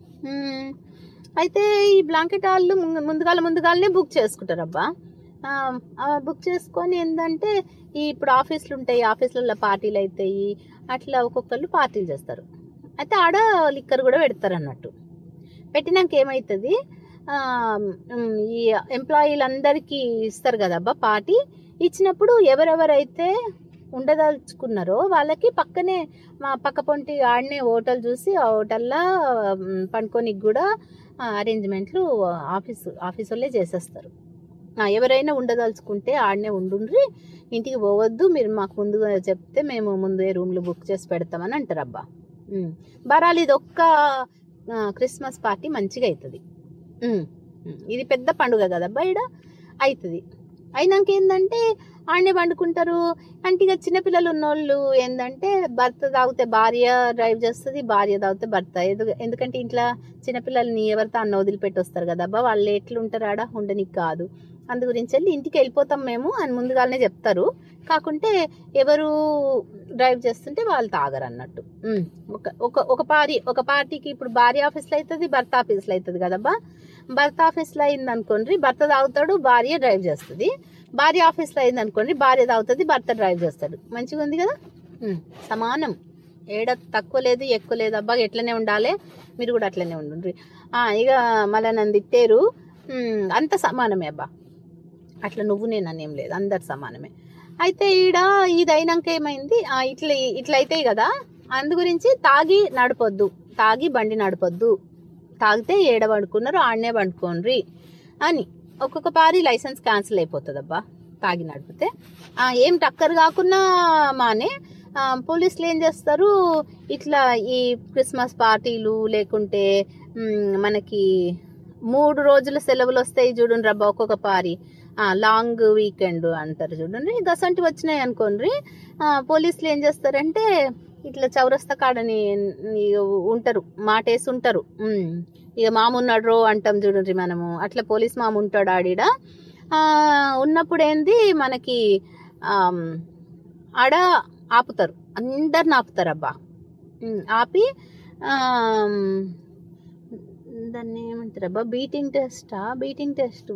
మ్, అయితే ఈ బ్లాంకెట్ హాల్ ముందుగాల ముందుగాలనే బుక్ చేసుకుంటారబ్బా ఆ, ఆ, బుక్ చేసుకొని ఏంటంటే ఈ ఇప్పుడు ఆఫీసులు ఉంటాయి ఆఫీసులలో పార్టీలు అవుతాయి అట్లా ఒక్కొక్కళ్ళు పార్టీలు చేస్తారు అయితే ఆడ లిక్కర్ కూడా పెడతారు అన్నట్టు పెట్టినాక ఏమవుతుంది ఆ, ఉమ్, ఈ ఎంప్లాయీలందరికీ ఇస్తారు కదబ్బా పార్టీ ఇచ్చినప్పుడు ఎవరెవరైతే ఉండదలుచుకున్నారో వాళ్ళకి పక్కనే మా పక్క పొంటి ఆడనే హోటల్ చూసి ఆ హోటల్లో ఉమ్, పండుకోనికి కూడా అరేంజ్మెంట్లు ఆఫీసు ఆఫీస్ వాళ్ళే చేసేస్తారు ఆ, ఎవరైనా ఉండదలుచుకుంటే ఆడనే ఉండుండ్రి ఇంటికి పోవద్దు మీరు మాకు ముందుగా చెప్తే మేము ముందే రూమ్లు బుక్ చేసి పెడతామని అంటారు అబ్బా ఉమ్. బరాలు ఇది ఒక్క ఆ, క్రిస్మస్ పార్టీ మంచిగా అవుతుంది ఉమ్. ఉమ్. ఇది పెద్ద పండుగ కదబ్బా ఈడ అవుతుంది అయినాక ఏంటంటే ఆడనే పండుకుంటారు అంటే ఇక చిన్నపిల్లలు ఉన్నోళ్ళు ఏంటంటే భర్త తాగితే భార్య డ్రైవ్ చేస్తుంది భార్య తాగితే భర్త ఎందు- ఎందుకంటే ఇంట్లో చిన్నపిల్లల్ని ఎవరితో అన్న వదిలిపెట్టి వస్తారు కదా అబ్బా వాళ్ళు ఎట్లుంటారు ఆడ ఉండనికి కాదు అందు గురించి వెళ్ళి ఇంటికి వెళ్ళిపోతాం మేము అని ముందుగానే చెప్తారు కాకుంటే ఎవరు డ్రైవ్ చేస్తుంటే వాళ్ళు తాగరు అన్నట్టు ఉమ్. ఒక ఒక ఒక పారి ఒక పార్టీకి ఇప్పుడు భార్య ఆఫీస్లో అవుతుంది భర్త ఆఫీస్లో అవుతుంది కదబ్బా భర్త ఆఫీస్లో అయింది అనుకోండి భర్త తాగుతాడు భార్య డ్రైవ్ చేస్తుంది భార్య ఆఫీస్లో అయింది అనుకోండి భార్య తాగుతుంది భర్త డ్రైవ్ చేస్తాడు మంచిగా ఉంది కదా ఉమ్. సమానం ఏడ తక్కువ లేదు ఎక్కువ లేదు అబ్బా ఎట్లనే ఉండాలి మీరు కూడా అట్లనే ఉండండి ఇక మళ్ళీ నన్ను తిట్టారు ఉమ్, అంత సమానమే అబ్బా అట్లా నువ్వు నేను అనేం లేదు అందరు సమానమే అయితే ఈడ ఇది అయినాక ఏమైంది ఆ, ఇట్లా ఇట్లా అవుతాయి కదా అందు గురించి తాగి నడపొద్దు తాగి బండి నడపొద్దు తాగితే ఏడ పడుకున్నారు ఆడనే పండుకోండ్రి అని ఒక్కొక్క పారి లైసెన్స్ క్యాన్సిల్ అయిపోతుంది అబ్బా తాగి నడిపితే ఆ, ఏం టక్కర్ కాకున్నా మానే ఆ, పోలీసులు ఏం చేస్తారు ఇట్లా ఈ క్రిస్మస్ పార్టీలు లేకుంటే మ్, మనకి మూడు రోజుల సెలవులు వస్తాయి చూడండి రబ్బా ఒక్కొక్క పారి ఆ, లాంగ్ వీకెండ్ అంటారు చూడండి గసంటి వచ్చినాయి అనుకోండి ఆ, పోలీసులు ఏం చేస్తారంటే ఇట్లా చౌరస్తా కాడని ఇక ఉంటారు మాటేసి ఉంటారు ఉమ్. ఇక మామ ఉన్నాడు రో అంటాం చూడండి మనము అట్లా పోలీస్ మామ ఉంటాడు ఆడిడ ఆ, ఉన్నప్పుడు ఏంది మనకి ఆమ్, ఆడ ఆపుతారు అందరిని ఆపుతారు అబ్బా ఉమ్, ఆపి ఆమ్, దాన్ని ఏమంటారు అబ్బా బీటింగ్ టెస్టా బీటింగ్ టెస్ట్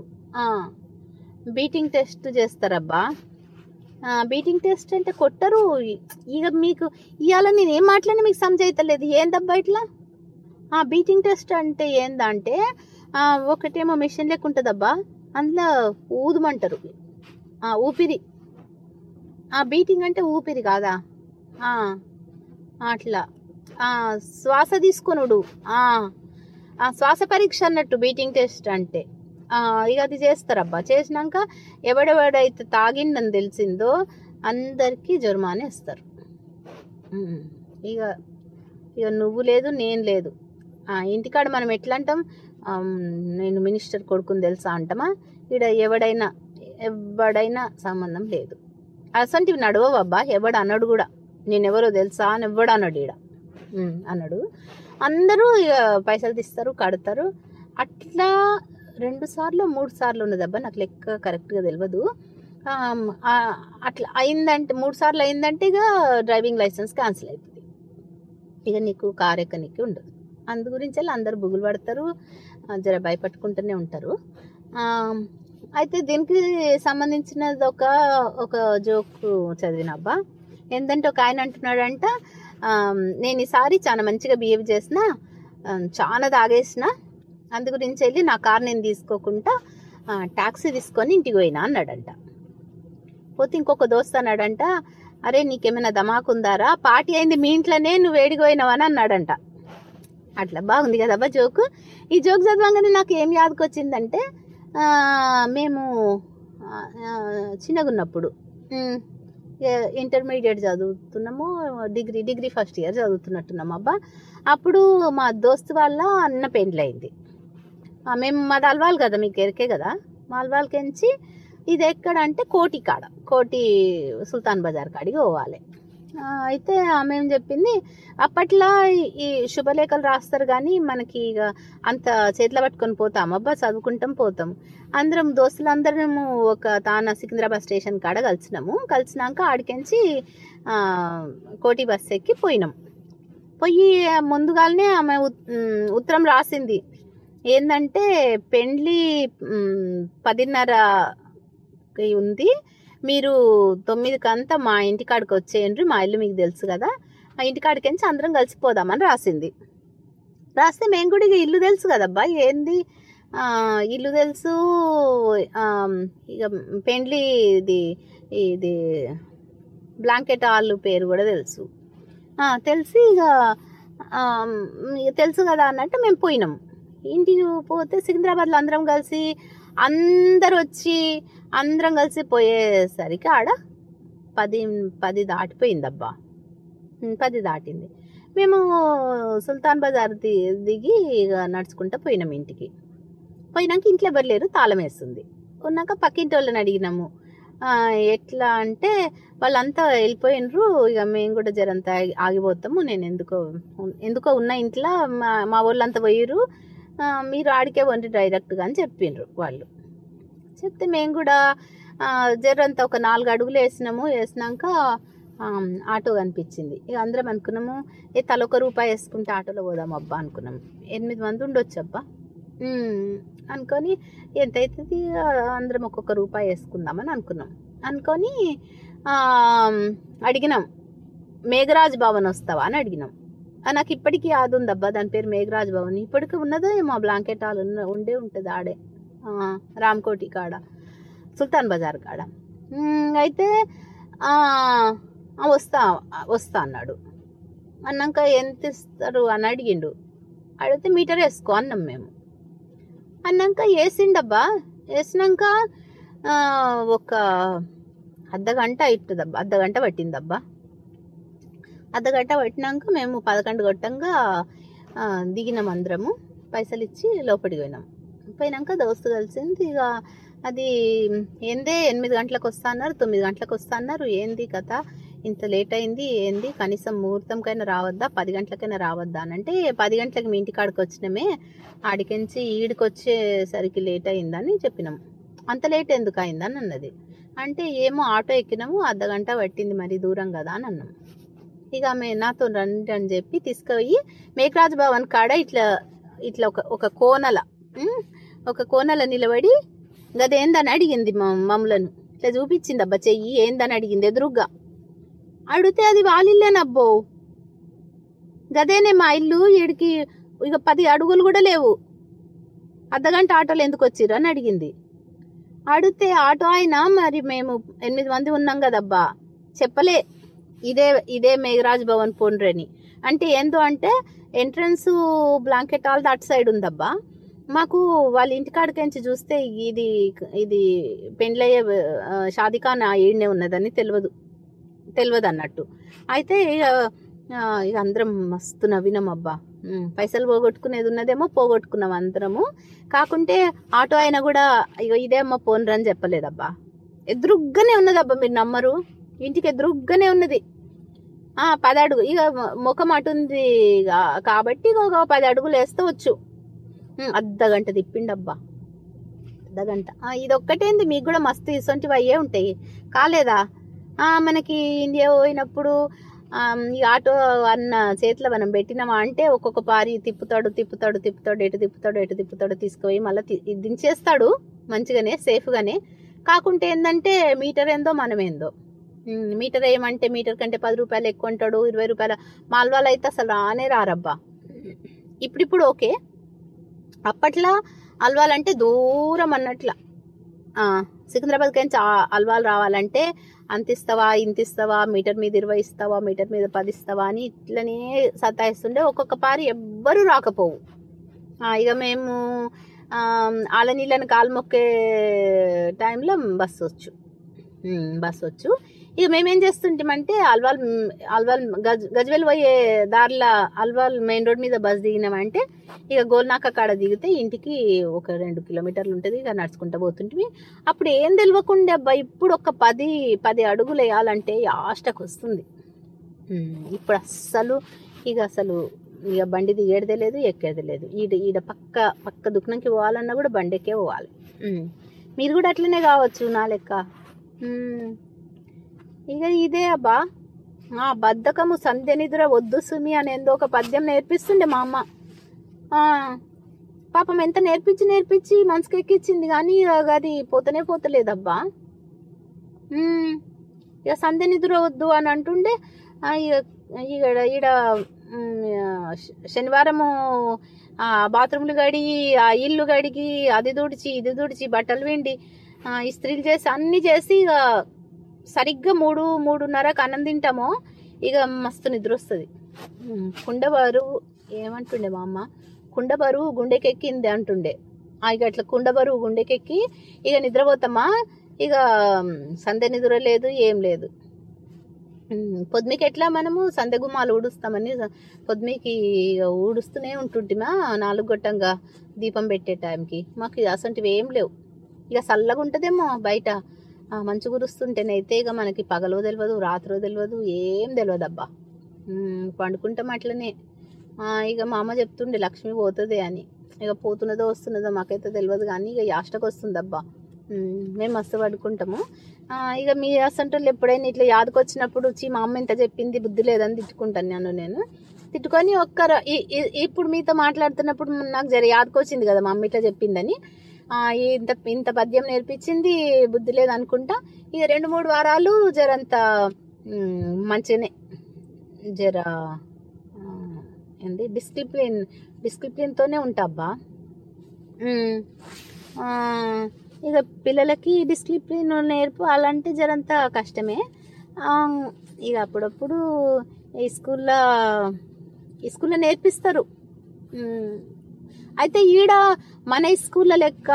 బీటింగ్ టెస్ట్ చేస్తారబ్బా ఆ, బీటింగ్ టెస్ట్ అంటే కొట్టరు ఇక మీకు ఇవాళ నేను ఏం మాట్లాడినా మీకు సమజైతలేదు ఏందబ్బా ఇట్లా ఆ బీటింగ్ టెస్ట్ అంటే ఏందంటే ఆ, ఒకటేమో మిషన్ లెక్క ఉంటుందబ్బా అందులో ఊదమంటారు ఆ, ఊపిరి ఆ బీటింగ్ అంటే ఊపిరి కాదా ఆ, అట్లా ఆ, శ్వాస తీసుకొనుడు ఆ, ఆ శ్వాస పరీక్ష అన్నట్టు బీటింగ్ టెస్ట్ అంటే ఆ, ఇక అది చేస్తారబ్బా చేసినాక ఎవడెవడైతే తాగిందని తెలిసిందో అందరికీ జుర్మానే ఇస్తారు ఉమ్, ఇక ఇక నువ్వు లేదు నేను లేదు ఆ, ఇంటికాడ మనం ఎట్లా అంటాం ఆమ్, నేను మినిస్టర్ కొడుకుని తెలుసా అంటామా ఇక్కడ ఎవడైనా ఎవడైనా సంబంధం లేదు అసంటివి నడవబ్బా ఎవడు అన్నాడు కూడా నేను ఎవరో తెలుసా అని ఎవడు అన్నాడు ఈడ ఉమ్, అన్నాడు అందరూ ఇక పైసలు తీస్తారు కడతారు అట్లా రెండు సార్లు మూడు సార్లు ఉన్నదబ్బా నాకు లెక్క కరెక్ట్గా తెలియదు ఆమ్, ఆ, అట్లా అయిందంటే మూడు సార్లు అయిందంటే ఇక డ్రైవింగ్ లైసెన్స్ క్యాన్సిల్ అవుతుంది ఇక నీకు కార్ ఎక్కనికి ఉండదు అందు గురించి వెళ్ళి అందరు బుగులు పడతారు ఆ, జర భయపట్టుకుంటూనే ఉంటారు ఆమ్, అయితే దీనికి సంబంధించినది ఒక ఒక జోక్ చదివిన అబ్బా ఏంటంటే ఒక ఆయన అంటున్నాడంట ఆమ్, నేను ఈసారి చాలా మంచిగా బిహేవ్ చేసిన ఆమ్, చాలా తాగేసిన అందు గురించి వెళ్ళి నా కార్ నేను తీసుకోకుండా ఆ, టాక్సీ తీసుకొని ఇంటికి పోయినా అన్నాడంట పోతే ఇంకొక దోస్త్ అన్నాడంట అరే నీకేమైనా ధమాకుందారా పార్టీ అయింది మీ ఇంట్లోనే నువ్వు వేడికి పోయినావని అన్నాడంట అట్లా బాగుంది కదబ్బా జోకు ఈ జోక్ చదవంగానే నాకు ఏం యాదకొచ్చిందంటే ఆ, మేము ఆ, ఆ, చిన్నగా ఉన్నప్పుడు ఉమ్, ఏ- ఇంటర్మీడియట్ చదువుతున్నాము డిగ్రీ డిగ్రీ ఫస్ట్ ఇయర్ చదువుతున్నట్టున్నాము అబ్బా అప్పుడు మా దోస్తు వాళ్ళ అన్న పెండ్లయింది ఆ, మేము మాది అల్వాల్ కదా మీకు ఎరికే కదా మా అల్వాల్కించి ఇది ఎక్కడ అంటే కోటి కాడ కోటి సుల్తాన్ బజార్ కాడికి పోవాలి ఆ, అయితే ఆమె ఏం చెప్పింది అప్పట్లో ఈ- ఈ శుభలేఖలు రాస్తారు కానీ మనకి ఇక అంత చేతిలో పట్టుకొని పోతాం అబ్బా చదువుకుంటాం పోతాం అందరం దోస్తులందరము ఒక తాన సికింద్రాబాద్ స్టేషన్ కాడ కలిసినాము కలిసినాక ఆడికించి ఆ, కోటి బస్ ఎక్కి పోయినాం పోయి ముందుగానే ఆమె ఉత్- ఉమ్, ఉత్తరం రాసింది ఏంటంటే పెండ్లి ఉమ్, పదిన్నరకి ఉంది మీరు తొమ్మిదికంతా మా ఇంటికాడికి వచ్చేయండి మా ఇల్లు మీకు తెలుసు కదా మా ఇంటికాడికి నుంచి అందరం కలిసిపోదామని రాసింది రాస్తే మేము కూడా ఇక ఇల్లు తెలుసు కదబ్బా ఏంది ఆ, ఇల్లు తెలుసు ఆ, ఇక పెండ్లి ఇది ఇది బ్లాంకెట్ హాల్ పేరు కూడా తెలుసు ఆ, తెలిసి ఇక ఆ, ఇక తెలుసు కదా అన్నట్టు మేము పోయినాం ఇంటికి పోతే సికింద్రాబాద్లో అందరం కలిసి అందరు వచ్చి అందరం కలిసి పోయేసరికి ఆడ పది పది దాటిపోయిందబ్బా ఉమ్, పది దాటింది మేము సుల్తాన్ బజార్ ది దిగి ఇక నడుచుకుంటూ పోయినాం ఇంటికి పోయినాక ఇంట్లో ఎవరు లేరు తాళం వేస్తుంది ఉన్నాక పక్కింటి వాళ్ళని అడిగినాము ఆ, ఎట్లా అంటే వాళ్ళంతా వెళ్ళిపోయినరు ఇక మేము కూడా జరంతా ఆగి- ఆగిపోతాము నేను ఎందుకో ఎందుకో ఉన్న ఇంట్లో మా మా వాళ్ళంతా పోయిర్రు ఆ, మీరు ఆడికే వండి డైరెక్ట్గా అని చెప్పిండ్రు వాళ్ళు చెప్తే మేము కూడా ఆ, జరంతా ఒక నాలుగు అడుగులు వేసినాము వేసినాక ఆ, ఆటో కనిపించింది ఇక అందరం అనుకున్నాము ఏ తల ఒక రూపాయి వేసుకుంటే ఆటోలో పోదాం అబ్బా అనుకున్నాం ఎనిమిది మంది ఉండొచ్చు అబ్బా ఉమ్, అనుకొని ఎంత అవుతుంది ఆ, అందరం ఒక్కొక్క రూపాయి వేసుకుందామని అనుకున్నాం అనుకొని ఆ, అడిగినాం మేఘరాజ్ భవన్ వస్తావా అని అడిగినాం ఆ, నాకు ఇప్పటికీ యాద ఉందబ్బా దాని పేరు మేఘరాజ్ భవన్ ఇప్పటికీ ఉన్నదో ఏమో బ్లాంకెట్ హాల్ ఉన్న ఉండే ఉంటుంది ఆడే ఆ, రామ్కోటి కాడ సుల్తాన్ బజార్ కాడ ఉమ్, అయితే ఆ, ఆ, వస్తా వస్తా అన్నాడు అన్నాక ఎంత ఇస్తారు అని అడిగిండు అడిగితే మీటర్ వేసుకో అన్నాం మేము అన్నాక వేసిండబ్బా వేసినాక ఆ, ఒక అర్ధగంట ఇట్టుదబ్బా అర్ధగంట పట్టిందబ్బా అర్ధగంట పట్టినాక మేము పదకొండు గొట్టంగా ఆ, దిగినాం అందరము పైసలు ఇచ్చి లోపలికి పోయినాం పోయినాక దోస్తు కలిసింది ఇక అది ఏందే ఎనిమిది గంటలకు వస్తా అన్నారు తొమ్మిది గంటలకు వస్తా అన్నారు ఏంది కథ ఇంత లేట్ అయింది ఏంది కనీసం ముహూర్తంకైనా రావద్దా పది గంటలకైనా రావద్దా అని అంటే పది గంటలకు మీ ఇంటికాడికి వచ్చినామే ఆడికించి ఈడికి వచ్చేసరికి లేట్ అయిందని చెప్పినాం అంత లేట్ ఎందుకు అయిందని అన్నది అంటే ఏమో ఆటో ఎక్కినాము అర్ధ గంట పట్టింది మరి దూరం కదా అని అన్నాం ఇక ఆమె నాతో రండి అని చెప్పి తీసుకుపోయి మేఘరాజ్ భవన్ కాడ ఇట్లా ఇట్లా ఒక ఒక కోనల ఉమ్, ఒక కోనల నిలబడి గదేందని అడిగింది మా మమ్మలను ఇట్లా చూపించింది అబ్బా చెయ్యి ఏందని అడిగింది ఎదురుగ్గా అడిగితే అది వాళ్ళిల్లేనబ్బో గదేనే మా ఇల్లు ఈడికి ఇక పది అడుగులు కూడా లేవు అర్ధగంట ఆటోలు ఎందుకు వచ్చిర్రు అని అడిగింది అడిగితే ఆటో ఆయన మరి మేము ఎనిమిది మంది ఉన్నాం కదబ్బా చెప్పలే ఇదే ఇదే మేఘరాజ్ భవన్ పోండ్రని అంటే ఏందో అంటే ఎంట్రన్స్ బ్లాంకెట్ ఆల్ అటు సైడ్ ఉందబ్బా మాకు వాళ్ళ ఇంటికాడికించి చూస్తే ఇది ఇది పెండ్లయ్యే ఆ, షాదిఖాన్ ఈడనే ఉన్నదని తెలియదు తెలియదు అన్నట్టు అయితే ఇక ఆ, ఇక అందరం మస్తు నవ్వినాం అబ్బా ఉమ్, పైసలు పోగొట్టుకునేది ఉన్నదేమో పోగొట్టుకున్నాం అందరము కాకుంటే ఆటో అయినా కూడా ఇగో ఇదే అమ్మ పోన్రా అని చెప్పలేదబ్బా ఎదురుగ్గానే ఉన్నదబ్బా మీరు నమ్మరు ఇంటికి ఎదురుగ్గానే ఉన్నది ఆ పది అడుగు ఇక ముఖం అటుంది కా- కాబట్టి ఇక ఒక పది అడుగులు వేస్తే వచ్చు ఉమ్, అర్ధ గంట తిప్పిండబ్బా అర్ధ గంట ఆ, ఇది ఒక్కటేంది మీకు కూడా మస్తు ఇసొంటివి అయ్యే ఉంటాయి కాలేదా ఆ, మనకి ఇండియా పోయినప్పుడు ఆ, ఈ ఆటో అన్న చేతిలో మనం పెట్టినామా అంటే ఒక్కొక్క పారి తిప్పుతాడు తిప్పుతాడు తిప్పుతాడు ఎటు తిప్పుతాడు ఎటు తిప్పుతాడు తీసుకుపోయి మళ్ళీ దించేస్తాడు మంచిగానే సేఫ్గానే కాకుంటే ఏంటంటే మీటర్ ఏందో మనం ఏందో ఉమ్, మీటర్ ఏమంటే మీటర్ కంటే పది రూపాయలు ఎక్కువ అంటాడు ఇరవై రూపాయల మాల్వాలు అయితే అసలు రానే రారబ్బా ఇప్పుడిప్పుడు ఓకే అప్పట్లో అల్వాలంటే దూరం అన్నట్ల ఆ, సికింద్రాబాద్కి నుంచి ఆ- అల్వాలు రావాలంటే అంత ఇస్తావా ఇంత ఇస్తావా మీటర్ మీద ఇరవై ఇస్తావా మీటర్ మీద పది ఇస్తావా అని ఇట్లనే సతాయిస్తుండే ఒక్కొక్క పారి ఎవ్వరూ రాకపోవు ఆ, ఇక మేము ఆ, ఆల నీళ్ళని కాలు మొక్కే టైంలో బస్సు వచ్చు ఉమ్, బస్సు వచ్చు ఇక మేమేం చేస్తుంటామంటే అల్వాల్ అల్వాల్ గజ్ గజ్వేల్ పోయే దారిలో అల్వాల్ మెయిన్ రోడ్ మీద బస్ దిగినామంటే ఇక గోల్నాక కాడ దిగితే ఇంటికి ఒక రెండు కిలోమీటర్లు ఉంటుంది ఇక నడుచుకుంటూ పోతుంటివి అప్పుడు ఏం తెలియకుండా అబ్బా ఇప్పుడు ఒక పది పది అడుగులు వేయాలంటే యాస్టకు వస్తుంది ఉమ్, ఇప్పుడు అస్సలు ఇక అసలు ఇక బండి దిగేది లేదు ఎక్కేది లేదు ఈడ ఈడ పక్క పక్క దుకాణంకి పోవాలన్నా కూడా బండి ఎక్కే పోవాలి ఉమ్. మీరు కూడా అట్లనే కావచ్చు నా లెక్క ఉమ్. ఇక ఇదే అబ్బా ఆ బద్ధకము సంధ్య నిద్ర వద్దు సుమి అని ఏందో ఒక పద్యం నేర్పిస్తుండే మా అమ్మ ఆ, పాపం ఎంత నేర్పించి నేర్పించి మనసుకి ఎక్కించింది కానీ ఇక అది పోతనే పోతలేదబ్బా ఉమ్, ఇక సంధ్య నిద్ర వద్దు అని అంటుండే ఆ, ఇక ఈడ ఈడ ఉమ్, శ- శనివారము ఆ బాత్రూమ్లు కడిగి ఆ ఇల్లు కడిగి అది తుడిచి ఇది తుడిచి బట్టలు విండి ఆ, ఇస్త్రీలు చేసి అన్నీ చేసి ఇక సరిగ్గా మూడు మూడున్నరకు అన్నం తింటామో ఇక మస్తు నిద్ర వస్తుంది కుండ బరువు ఏమంటుండే మా అమ్మ కుండ బరువు గుండెకెక్కింది అంటుండే ఆ, ఇక అట్లా కుండ బరువు గుండెకెక్కి ఇక నిద్రపోతామా ఇక సంధ్య నిద్ర లేదు ఏం లేదు ఉమ్, పొద్దుమికి ఎట్లా మనము సంధ్య గుమ్మాలు ఊడుస్తామని పొద్దుమికి ఇక ఊడుస్తూనే ఉంటుంటిమా నాలుగు గొట్టంగా దీపం పెట్టే టైంకి మాకు అసంటివి ఏం లేవు ఇక చల్లగా ఉంటుందేమో బయట ఆ, మంచు కురుస్తుంటేనైతే ఇక మనకి పగలో తెలియదు రాత్రో తెలియదు ఏం తెలియదు అబ్బా ఉమ్, పండుకుంటాం అట్లనే ఆ, ఇక మా అమ్మ చెప్తుండే లక్ష్మి పోతుంది అని ఇక పోతున్నదో వస్తున్నదో మాకైతే తెలియదు కానీ ఇక యాష్టకు వస్తుంది అబ్బా ఉమ్, మేము మస్తు పడుకుంటాము ఆ, ఇక మీ అసంటోళ్ళు ఎప్పుడైనా ఇట్లా యాదకొచ్చినప్పుడు వచ్చి మా అమ్మ ఇంత చెప్పింది బుద్ధి లేదని తిట్టుకుంటాను నేను నేను తిట్టుకొని ఒక్కరు ఈ- ఈ- ఇప్పుడు మీతో మాట్లాడుతున్నప్పుడు నాకు జర యాదకొచ్చింది కదా మా అమ్మ ఇట్లా చెప్పిందని ఆ, ఇంత ఇంత పద్యం నేర్పించింది బుద్ధి లేదనుకుంటా ఇక రెండు మూడు వారాలు జరంత ఉమ్, మంచిగానే జర ఆ, ఏంది డిసిప్లిన్ డిసిప్లిన్తోనే ఉంటా అబ్బా ఉమ్, ఆ, ఇక పిల్లలకి డిసిప్లిన్ నేర్పాలంటే జరంత కష్టమే ఆ, ఇక అప్పుడప్పుడు ఈ స్కూల్లో ఈ స్కూల్లో నేర్పిస్తారు ఉమ్, అయితే ఈడ మన స్కూల్లో లెక్క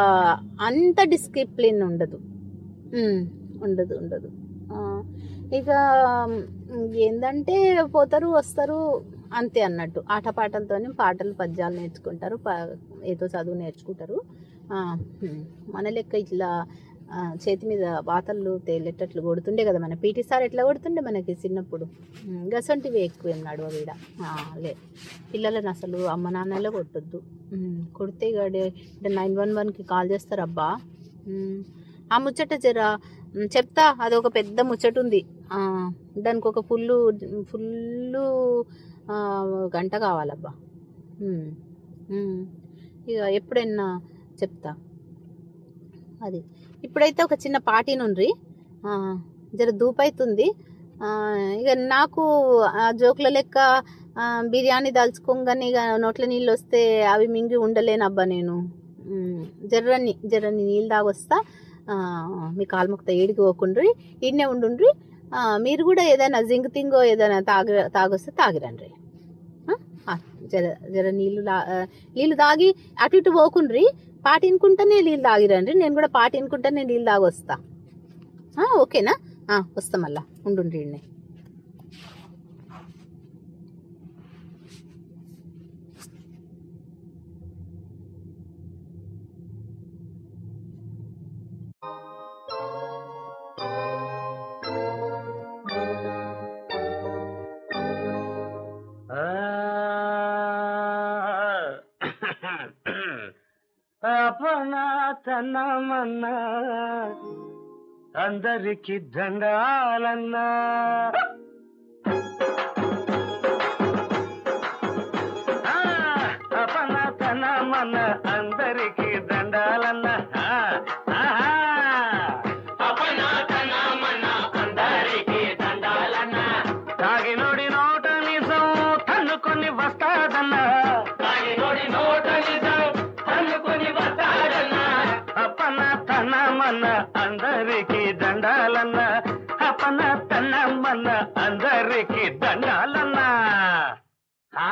అంత డిసిప్లిన్ ఉండదు ఉమ్, ఉండదు ఉండదు ఆ, ఇక ఉమ్, ఏందంటే పోతారు వస్తారు అంతే అన్నట్టు ఆటపాటలతో పాటలు పద్యాలు నేర్చుకుంటారు ప- ఏదో చదువు నేర్చుకుంటారు ఆ, ఉమ్, మన లెక్క ఇట్లా ఆ, చేతి మీద వాతలు తేలేటట్లు కొడుతుండే కదా మన పీటీ సార్ ఎట్లా కొడుతుండే మనకి చిన్నప్పుడు ఉమ్, గసంటివి ఎక్కువ ఏం నడవ వీడ ఆ, లే పిల్లలను అసలు అమ్మ నాన్నలే కొట్టొద్దు ఉమ్, కొడితే ఇక నైన్ వన్ వన్కి కాల్ చేస్తారు అబ్బా ఉమ్, ఆ ముచ్చట జర ఉమ్, చెప్తా అది ఒక పెద్ద ముచ్చట ఉంది ఆ, దానికి ఒక ఫుల్లు ఫుల్లు ఆ, గంట కావాలబ్బా ఉమ్, ఉమ్, ఇక ఎప్పుడైనా చెప్తా అది ఇప్పుడైతే ఒక చిన్న పార్టీ నుండ్రి ఆ, జర దూపైతుంది ఆ, ఇక నాకు ఆ జోకుల లెక్క ఆ, బిర్యానీ దలుచుకోగానే ఇక నోట్ల నీళ్ళు వస్తే అవి మింగి ఉండలేను అబ్బా నేను ఉమ్, జర్రని జర్రని నీళ్ళు తాగొస్తా ఆ, మీ కాలు మొక్త ఏడికి పోకుండ్రి ఈడనే ఉండుండ్రి ఆ, మీరు కూడా ఏదైనా జింక్ తింగో ఏదైనా తాగి తాగొస్తే తాగిరండ్రి ఆ? ఆ, జర జర నీళ్ళు లా- ఆ, నీళ్ళు తాగి అటు ఇటు పోకుండ్రి పాట ఇనుకుంటేనే నీళ్ళు తాగిరండి నేను కూడా పాట ఇనుకుంటేనే నీళ్ళు తాగొస్తా ఆ, ఓకేనా ఆ, వస్తా మళ్ళా ఉండుండ్రి ఈడనే అపనాతనమన్నా అందరికి దండాలన్నా ఆ, అపనాతనమన్నా అందరికి దండాలన్నా ఆ, ఆహా. అపనాతనమన్నా అందరికి దండాలన్నా తాగినోడి నోట నిజం తన్నుకొని వస్తాదన్నా తాగినోడి నోట నిజం తన్నుకొని వస్తాదన్నా అపన తనమన్న అందరికి దండాలన్న అపన తనమన్న అందరికి దండాలన్నా ఆ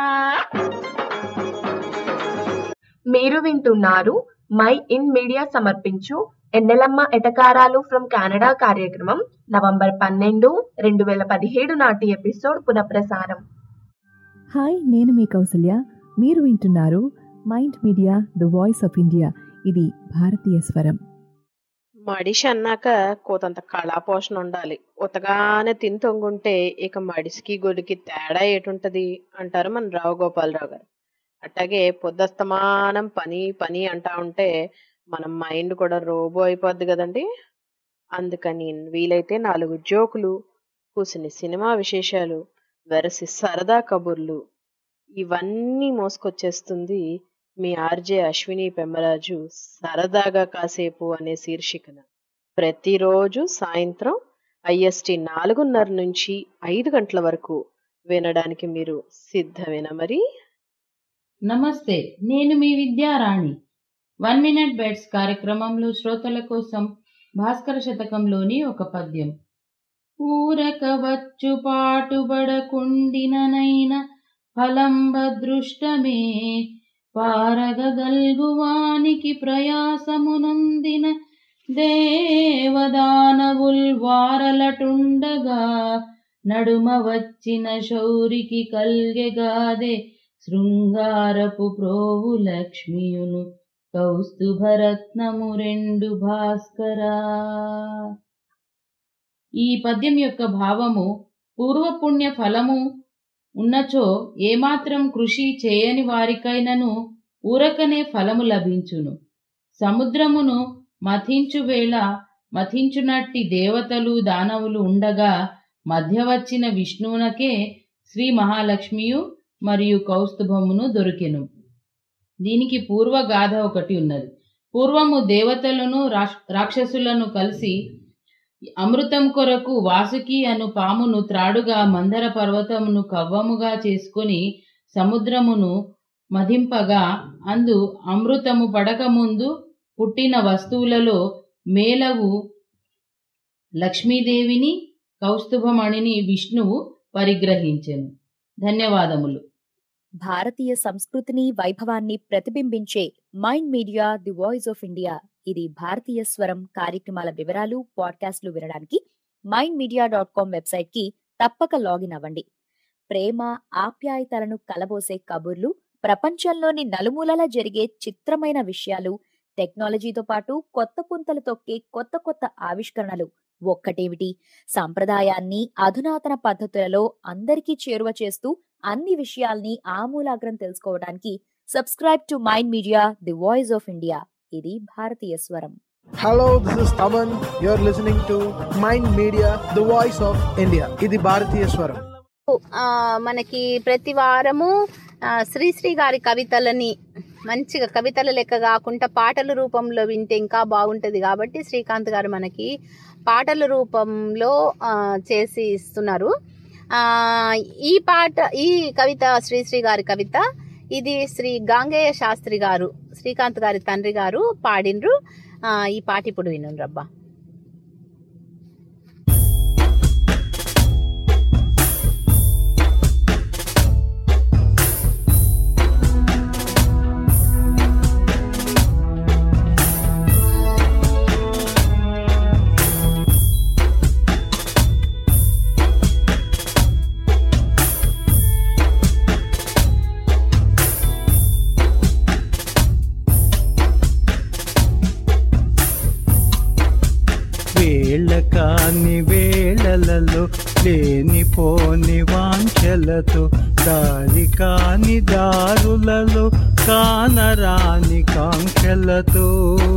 మీరు వింటున్నారు మై ఇన్ మీడియా సమర్పించు ఎన్నెలమ్మ ఎటకారాలు ఫ్రమ్ కెనడా కార్యక్రమం నవంబర్ పన్నెండు రెండు వేల పదిహేడు నాటి ఎపిసోడ్ పునఃప్రసారం హాయ్ నేను మీ కౌసల్య మీరు వింటున్నారు mind Media the voice of India ఇది భారతీయ స్వరం మడిషి అన్నాక కోతంత కళాపోషణ ఉండాలి ఉతగానే తిని తొంగుంటే ఇక మడిసికి గొడికి తేడా ఏటుంటది అంటారు మన రావు గోపాలరావు గారు అట్లాగే పొద్దస్తమానం పని పని అంటా ఉంటే మన మైండ్ కూడా రోబో అయిపోద్ది కదండి అందుకని వీలైతే నాలుగు జోకులు కూసిని సినిమా విశేషాలు వెరసి సరదా కబుర్లు ఇవన్నీ మోసుకొచ్చేస్తుంది మీ ఆర్జే అశ్విని పెమ్మరాజు సరదాగా కాసేపు అనే శీర్షికన ప్రతిరోజు సాయంత్రం ఐఎస్టి నాలుగున్నర నుంచి ఐదు గంటల వరకు వినడానికి మీరు సిద్ధమేనా మరి నమస్తే నేను మీ విద్యారాణి వన్ మినిట్ బెడ్స్ కార్యక్రమంలో శ్రోతల కోసం భాస్కర శతకంలోని ఒక పద్యం ఊరక వచ్చు పాటుబడకుండిననైన ఫలంబదృష్టమే పారగగల్గువానికి ప్రయాసమునందిన దేవదానవుల్ వారలటుండగా నడుమ వచ్చిన శౌరికి కల్గెగాదే శృంగారపు ప్రోవు లక్ష్మియును కౌస్తుభరత్నము రెండు భాస్కరా ఈ పద్యం యొక్క భావము పూర్వపుణ్య ఫలము ఉన్నచో ఏమాత్రం కృషి చేయని వారికైనను ఊరకనే ఫలము లభించును సముద్రమును మథించు వేళ మథించునట్టి దేవతలు దానవులు ఉండగా మధ్య వచ్చిన విష్ణువునకే శ్రీ మహాలక్ష్మియు మరియు కౌస్తుభమును దొరికెను దీనికి పూర్వ గాథ ఒకటి ఉన్నది పూర్వము దేవతలను రాక్ష- రాక్షసులను కలిసి అమృతం కొరకు వాసుకి అను పామును త్రాడుగా మందర పర్వతమును కవ్వముగా చేసుకొని సముద్రమును మదింపగా అందు అమృతము పడకముందు పుట్టిన వస్తువులలో మేలవు లక్ష్మీదేవిని కౌస్తుభమణిని విష్ణువు పరిగ్రహించెను ధన్యవాదములు భారతీయ సంస్కృతిని వైభవాన్ని ప్రతిబింబించే mind media the voice of India ఇది భారతీయ స్వరం కార్యక్రమాల వివరాలు పాడ్కాస్ట్లు వినడానికి mind media dot com website కి తప్పక లాగిన్ అవ్వండి ప్రేమ ఆప్యాయతలను కలబోసే కబుర్లు ప్రపంచంలోని నలుమూలల జరిగే చిత్రమైన విషయాలు టెక్నాలజీతో పాటు కొత్త పుంతలు తొక్కే కొత్త కొత్త ఆవిష్కరణలు ఒక్కటేమిటి సాంప్రదాయాన్ని అధునాతన పద్ధతులలో అందరికీ చేరువ చేస్తూ అన్ని విషయాల్ని ఆమూలాగ్రం తెలుసుకోవడానికి subscribe to mind media the voice of India ఇది భారతీయ స్వరం Hello, this is Taman. You're listening to Mind Media, the voice of India. ఇది భారతీయ స్వరం ఆ, మనకి ప్రతి వారము ఆ, శ్రీశ్రీ గారి కవితలని మంచిగా కవితల లెక్క కాకుండా పాటల రూపంలో వింటే ఇంకా బాగుంటుంది కాబట్టి శ్రీకాంత్ గారు మనకి పాటల రూపంలో ఆ, చేసి ఇస్తున్నారు ఆ, ఈ పాట ఈ కవిత శ్రీశ్రీ గారి కవిత ఇది శ్రీ గాంగేయ శాస్త్రి గారు శ్రీకాంత్ గారి తండ్రి గారు పాడిండ్రు ఆ, ఈ పాట ఇప్పుడు విను రబ్బా వేళ కాని వేళలలో లేనిపోని వాంఛలతో దారి కాని దారులలో కానరాని కాంక్షలతో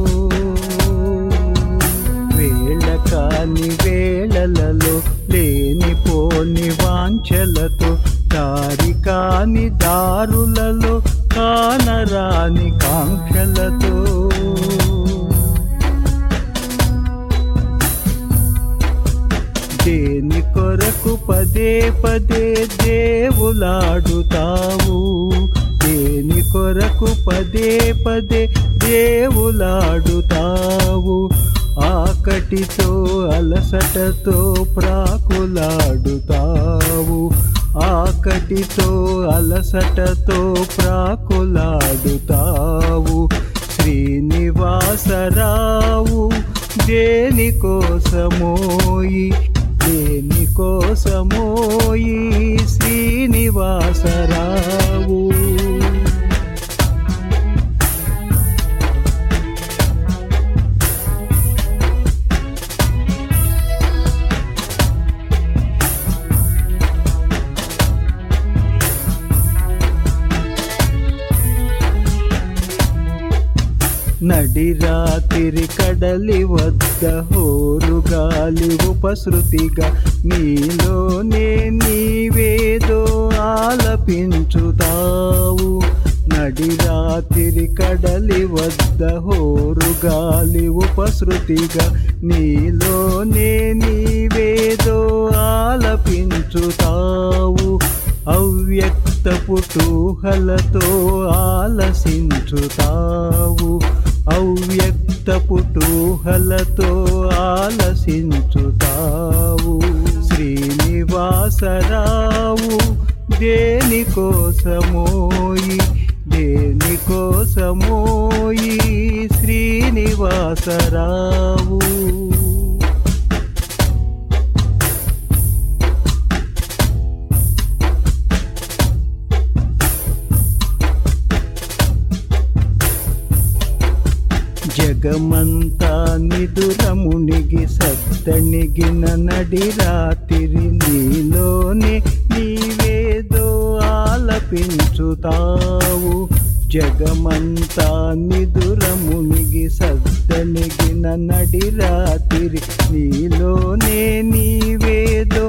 వేళ కాని వేళలలో లేనిపోని వాంఛలతో దారి కాని దారులలో కానరాని కాంక్షలతో దేని కొరకు పదే పదే దేవులాడుతావు దేని కొరకు పదే పదే దేవులాడుతావు ఆకటితో అలసటతో ప్రాకులాడుతావు ఆకటితో అలసటతో ప్రాకులాడుతావు శ్రీనివాసరావు దేనికోసమోయి దేనికోసమోయి శ్రీనివాసరావు నడి రాత్రి కడలి వద్ద హోరు గాలి ఉపశృతిగా నీలోనే నీవేదో ఆలపించుతావు నడి రాత్రి కడలి వద్ద హోరు గాలి ఉపశృతిగా నీలోనే నీవేదో ఆలపించుతావు అవ్యక్త పుటూహలతో ఆలసించుతావు అవ్యక్త పుటూహలతో ఆలసించుతావు శ్రీనివాసరావు దేనికోసమోయి దేనికోసమోయి శ్రీనివాసరావు జగమంతా నిదురమునిగి సత్తనిగిన నడి రాత్రి నీలోనే నీవేదో ఆలపించుతావు జగమంతా నిదురమునిగి సద్దనిగిన నడి రాత్రి నీలోనే నీవేదో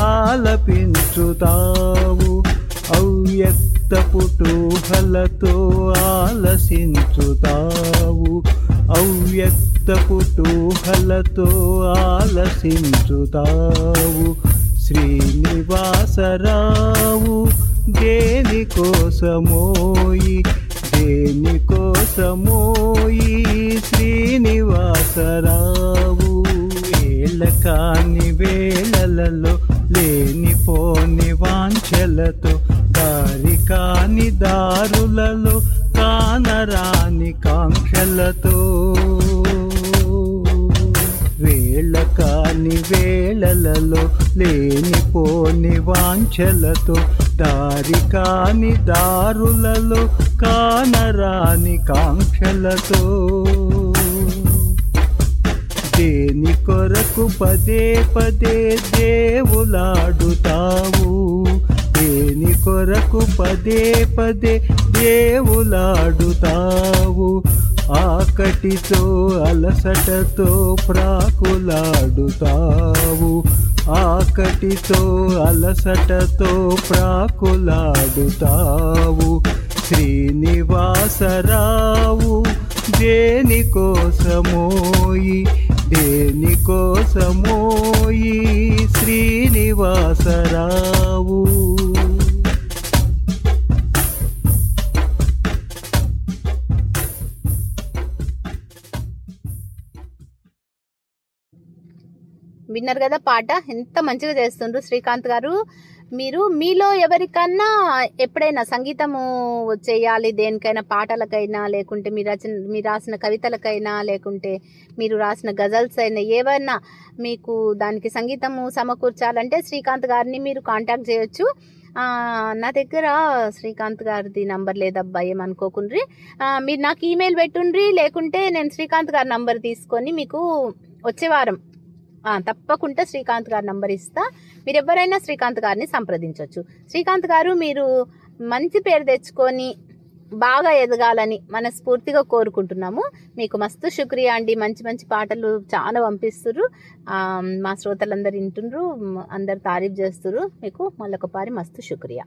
ఆలపించుతావు అవ్యక్త పుటూహలతో ఆలసించుతావు అవ్యక్త పుటూహలతో ఆలసించుతావు శ్రీనివాసరావు దేనికోసమోయి దేనికోసమోయి శ్రీనివాసరావు వేళ కాని వేళలలో లేనిపోని వాంఛలతో దారి కాని దారులలో కానరాని కాంక్షలతో వేళ కాని వేళలలో లేనిపోని వాంఛలతో దారి కాని దారులలో కానరాని కాంక్షలతో దేని కొరకు పదే పదే దేవులాడుతావు దేని కొరకు పదే పదే దేవులాడుతావు ఆకటితో అలసటతో ప్రాకులాడుతావు ఆకటితో అలసటతో ప్రాకులాడుతావు శ్రీనివాసరావు దేనికోసమోయి దేనికోసమోయి శ్రీనివాసరావు విన్నారు కదా పాట ఎంత మంచిగా చేస్తుండ్రు శ్రీకాంత్ గారు మీరు మీలో ఎవరికన్నా ఎప్పుడైనా సంగీతము చేయాలి దేనికైనా పాటలకైనా లేకుంటే మీరు రచన మీరు రాసిన కవితలకైనా లేకుంటే మీరు రాసిన గజల్స్ అయినా ఏవైనా మీకు దానికి సంగీతము సమకూర్చాలంటే శ్రీకాంత్ గారిని మీరు కాంటాక్ట్ చేయొచ్చు ఆ, నా దగ్గర శ్రీకాంత్ గారిది నంబర్ లేదబ్బా ఏమనుకోకుండ్రి ఆ, మీరు నాకు ఈమెయిల్ పెట్టుండ్రి లేకుంటే నేను శ్రీకాంత్ గారి నంబర్ తీసుకొని మీకు వచ్చే వారం ఆ, తప్పకుండా శ్రీకాంత్ గారి నంబర్ ఇస్తా మీరు ఎవరైనా శ్రీకాంత్ గారిని సంప్రదించవచ్చు శ్రీకాంత్ గారు మీరు మంచి పేరు తెచ్చుకొని బాగా ఎదగాలని మనస్ఫూర్తిగా కోరుకుంటున్నాము మీకు మస్తు శుక్రియా అండి మంచి మంచి పాటలు చాలా పంపిస్తుర్రు ఆ, మా శ్రోతలందరూ వింటుండ్రు మ్, అందరు తారీఫ్ చేస్తుర్రు మీకు మళ్ళొకపారి మస్తు శుక్రియా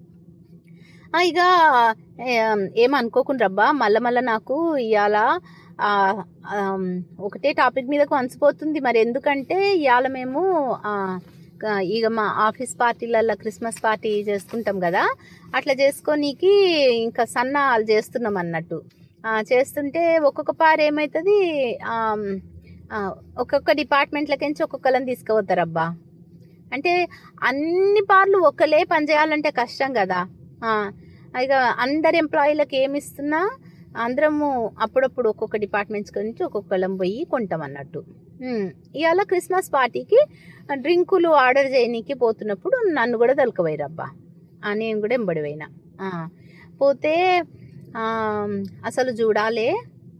ఆ, ఇక ఏం- ఏమనుకోకుండ్రబ్బా మళ్ళా మళ్ళా నాకు ఇవాళ ఆ, ఆమ్, ఒకటే టాపిక్ మీదకు వంచిపోతుంది మరి ఎందుకంటే ఇవాళ మేము ఆ, క- ఇక మా ఆఫీస్ పార్టీలలో క్రిస్మస్ పార్టీ చేసుకుంటాం కదా అట్లా చేసుకోనీకి ఇంకా సన్నాలు చేస్తున్నాం అన్నట్టు ఆ, చేస్తుంటే ఒక్కొక్క పారు ఏమవుతుంది ఆమ్, ఆ, ఒక్కొక్క డిపార్ట్మెంట్లకించి ఒక్కొక్కరిని తీసుకుపోతారబ్బా అంటే అన్ని పార్లు ఒకలే పని చేయాలంటే కష్టం కదా ఆ, ఇక అందరి ఎంప్లాయీలకు ఏమి ఇస్తున్నా అందరము అప్పుడప్పుడు ఒక్కొక్క డిపార్ట్మెంట్స్ నుంచి ఒక్కొక్కళ్ళం పోయి కొంటాం అన్నట్టు ఉమ్, ఇవాళ క్రిస్మస్ పార్టీకి డ్రింకులు ఆర్డర్ చేయనీకి పోతున్నప్పుడు నన్ను కూడా దొరకవైరబ్బా ఆ, నేను కూడా ఎంబడిపోయినా ఆ, పోతే ఆ, అసలు చూడాలే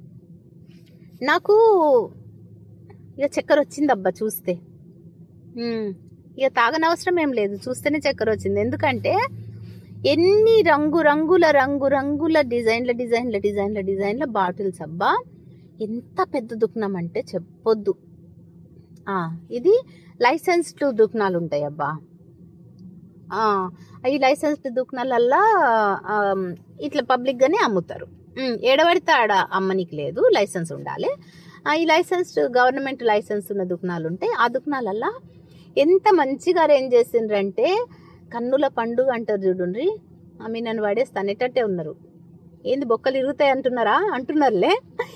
నాకు ఇక చక్కెర వచ్చిందబ్బా చూస్తే ఉమ్, ఇక తాగనవసరం ఏం లేదు చూస్తేనే చక్కెర వచ్చింది ఎందుకంటే ఎన్ని రంగు రంగుల రంగు రంగుల డిజైన్ల డిజైన్ల డిజైన్ల డిజైన్ల బాటిల్స్ అబ్బా ఎంత పెద్ద దుకాణం అంటే చెప్పొద్దు ఆ, ఇది లైసెన్స్డ్ దుకాణాలు ఉంటాయి అబ్బా ఆ, ఈ లైసెన్స్డ్ దుకాణాలల్లా ఆమ్, ఇట్లా పబ్లిక్గానే అమ్ముతారు ఉమ్, ఏడబడితే ఆడ అమ్మనికి లేదు లైసెన్స్ ఉండాలి ఆ, ఈ లైసెన్స్ గవర్నమెంట్ లైసెన్స్ ఉన్న దుకాణాలు ఉంటాయి ఆ దుకాణాలల్లా ఎంత మంచిగా అరేంజ్ చేసిండ్రంటే కన్నుల పండుగ అంటారు చూడండి ఆమె నన్ను పడేసి అనేటట్టే ఉన్నారు ఏంది బొక్కలు ఇరుగుతాయి అంటున్నారా అంటున్నారులే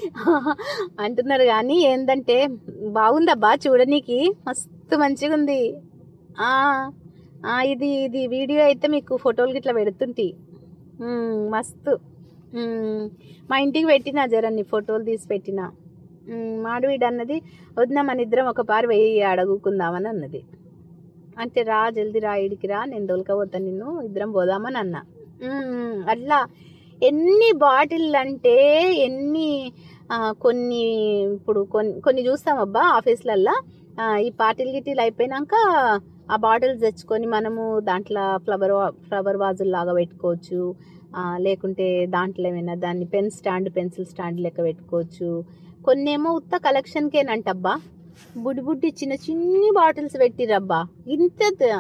అంటున్నారు కానీ ఏందంటే బాగుందబ్బా చూడనీకి మస్తు మంచిగా ఉంది ఆ, ఆ, ఇది ఇది వీడియో అయితే మీకు ఫోటోలు గిట్లా పెడుతుంటి ఉమ్, మస్తు ఉమ్, మా ఇంటికి పెట్టిన జరన్ని ఫోటోలు తీసి పెట్టిన ఉమ్, మాడవీడు అన్నది వదిన మన ఇద్దరం ఒక పారి వెయ్యి అడుగుకుందామని అన్నది అంటే రా జల్దీ రా ఇడికి రా నేను దొలకపోతాను నిన్ను ఇద్దరం పోదామని అన్న ఉమ్, అట్లా ఎన్ని బాటిల్ అంటే ఎన్ని ఆ, కొన్ని ఇప్పుడు కొన్ని కొన్ని చూస్తాం అబ్బా ఆఫీస్లల్లో ఆ, ఈ పార్టీలు గిటీలు అయిపోయినాక ఆ బాటిల్స్ తెచ్చుకొని మనము దాంట్లో ఫ్లవర్ ఫ్లవర్ వాజులు లాగా పెట్టుకోవచ్చు ఆ, లేకుంటే దాంట్లో ఏమైనా దాన్ని పెన్ స్టాండ్ పెన్సిల్ స్టాండ్ లెక్క పెట్టుకోవచ్చు కొన్ని ఏమో ఉత్త కలెక్షన్కేనంటబ్బా బుడ్డి బుడ్డి చిన్న చిన్ని బాటిల్స్ పెట్టిరబ్బా ఇంత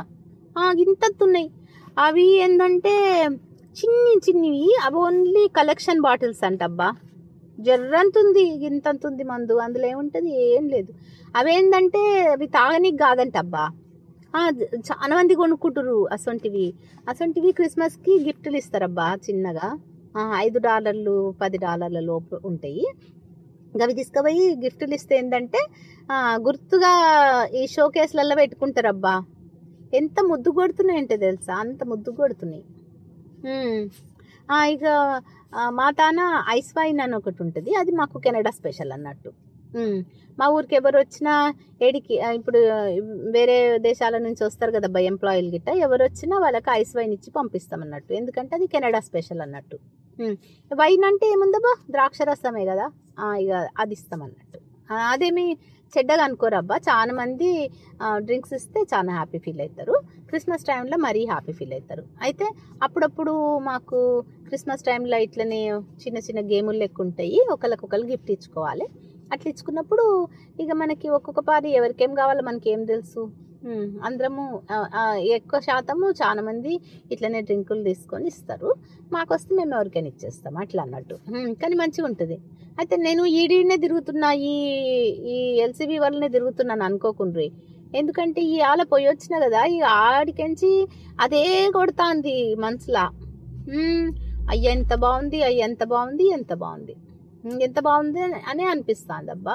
ఇంత ఉన్నాయి అవి ఏంటంటే చిన్ని చిన్నవి అవి ఓన్లీ కలెక్షన్ బాటిల్స్ అంటబ్బా జర్రంతుంది గింతంతుంది మందు అందులో ఏముంటుంది ఏం లేదు అవేంటంటే అవి తాగనీకి కాదంటబ్బా ఆ, జ- చాలా మంది కొనుక్కుంటారు అసొంటివి అసొంటివి క్రిస్మస్కి గిఫ్ట్లు ఇస్తారబ్బా చిన్నగా ఆ, ఐదు డాలర్లు పది డాలర్ల లోపు ఉంటాయి అవి తీసుకుపోయి గిఫ్ట్లు ఇస్తే ఏంటంటే ఆ, గుర్తుగా ఈ షో కేసులలో పెట్టుకుంటారబ్బా ఎంత ముద్దు కొడుతున్నాయంటే తెలుసా అంత ముద్దు కొడుతున్నాయి ఉమ్. ఆ, ఇక ఆ, మా తాన ఐస్ వైన్ అని ఒకటి ఉంటుంది అది మాకు కెనడా స్పెషల్ అన్నట్టు ఉమ్. మా ఊరికి ఎవరు వచ్చినా ఏడికి ఆ, ఇప్పుడు ఆ, వేరే దేశాల నుంచి వస్తారు కదా బై ఎంప్లాయీలు గిట్ట ఎవరు వచ్చినా వాళ్ళకి ఐస్ వైన్ ఇచ్చి పంపిస్తాం అన్నట్టు ఎందుకంటే అది కెనడా స్పెషల్ అన్నట్టు ఉమ్. వైన్ అంటే ఏముందబ్బా ద్రాక్ష రసమే కదా ఆ, ఇక అది ఇస్తాం అన్నట్టు ఆ, అదేమి చెడ్డగా అనుకోరబ్బా చాలా మంది డ్రింక్స్ ఇస్తే చాలా హ్యాపీ ఫీల్ అవుతారు క్రిస్మస్ టైంలో మరీ హ్యాపీ ఫీల్ అవుతారు అయితే అప్పుడప్పుడు మాకు క్రిస్మస్ టైంలో ఇట్లనే చిన్న చిన్న గేములు లెక్క ఉంటాయి ఒకరికొకరు గిఫ్ట్ ఇచ్చుకోవాలి అట్లా ఇచ్చుకున్నప్పుడు ఇక మనకి ఒక్కొక్క పారి ఎవరికేం కావాలో మనకి ఏం తెలుసు ఉమ్, అందరము ఆ, ఆ, ఎక్కువ శాతము చాలా మంది ఇట్లనే డ్రింకులు తీసుకొని ఇస్తారు మాకు వస్తే మేము ఎవరికైనా ఇచ్చేస్తాం అట్లా అన్నట్టు ఉమ్, కానీ మంచిగా ఉంటుంది అయితే నేను ఈడీనే తిరుగుతున్నా ఈ ఈ ఎల్సిబి వల్లనే తిరుగుతున్నాను అనుకోకుండ్రి ఎందుకంటే ఈ ఆల పోయి వచ్చిన కదా ఈ ఆడికెంచి అదే కొడుతాంది మనసులా ఉమ్, అయ్య ఎంత బాగుంది అయ్య ఎంత బాగుంది ఎంత బాగుంది ఉమ్, ఎంత బాగుంది అని- అనే అనిపిస్తుంది అబ్బా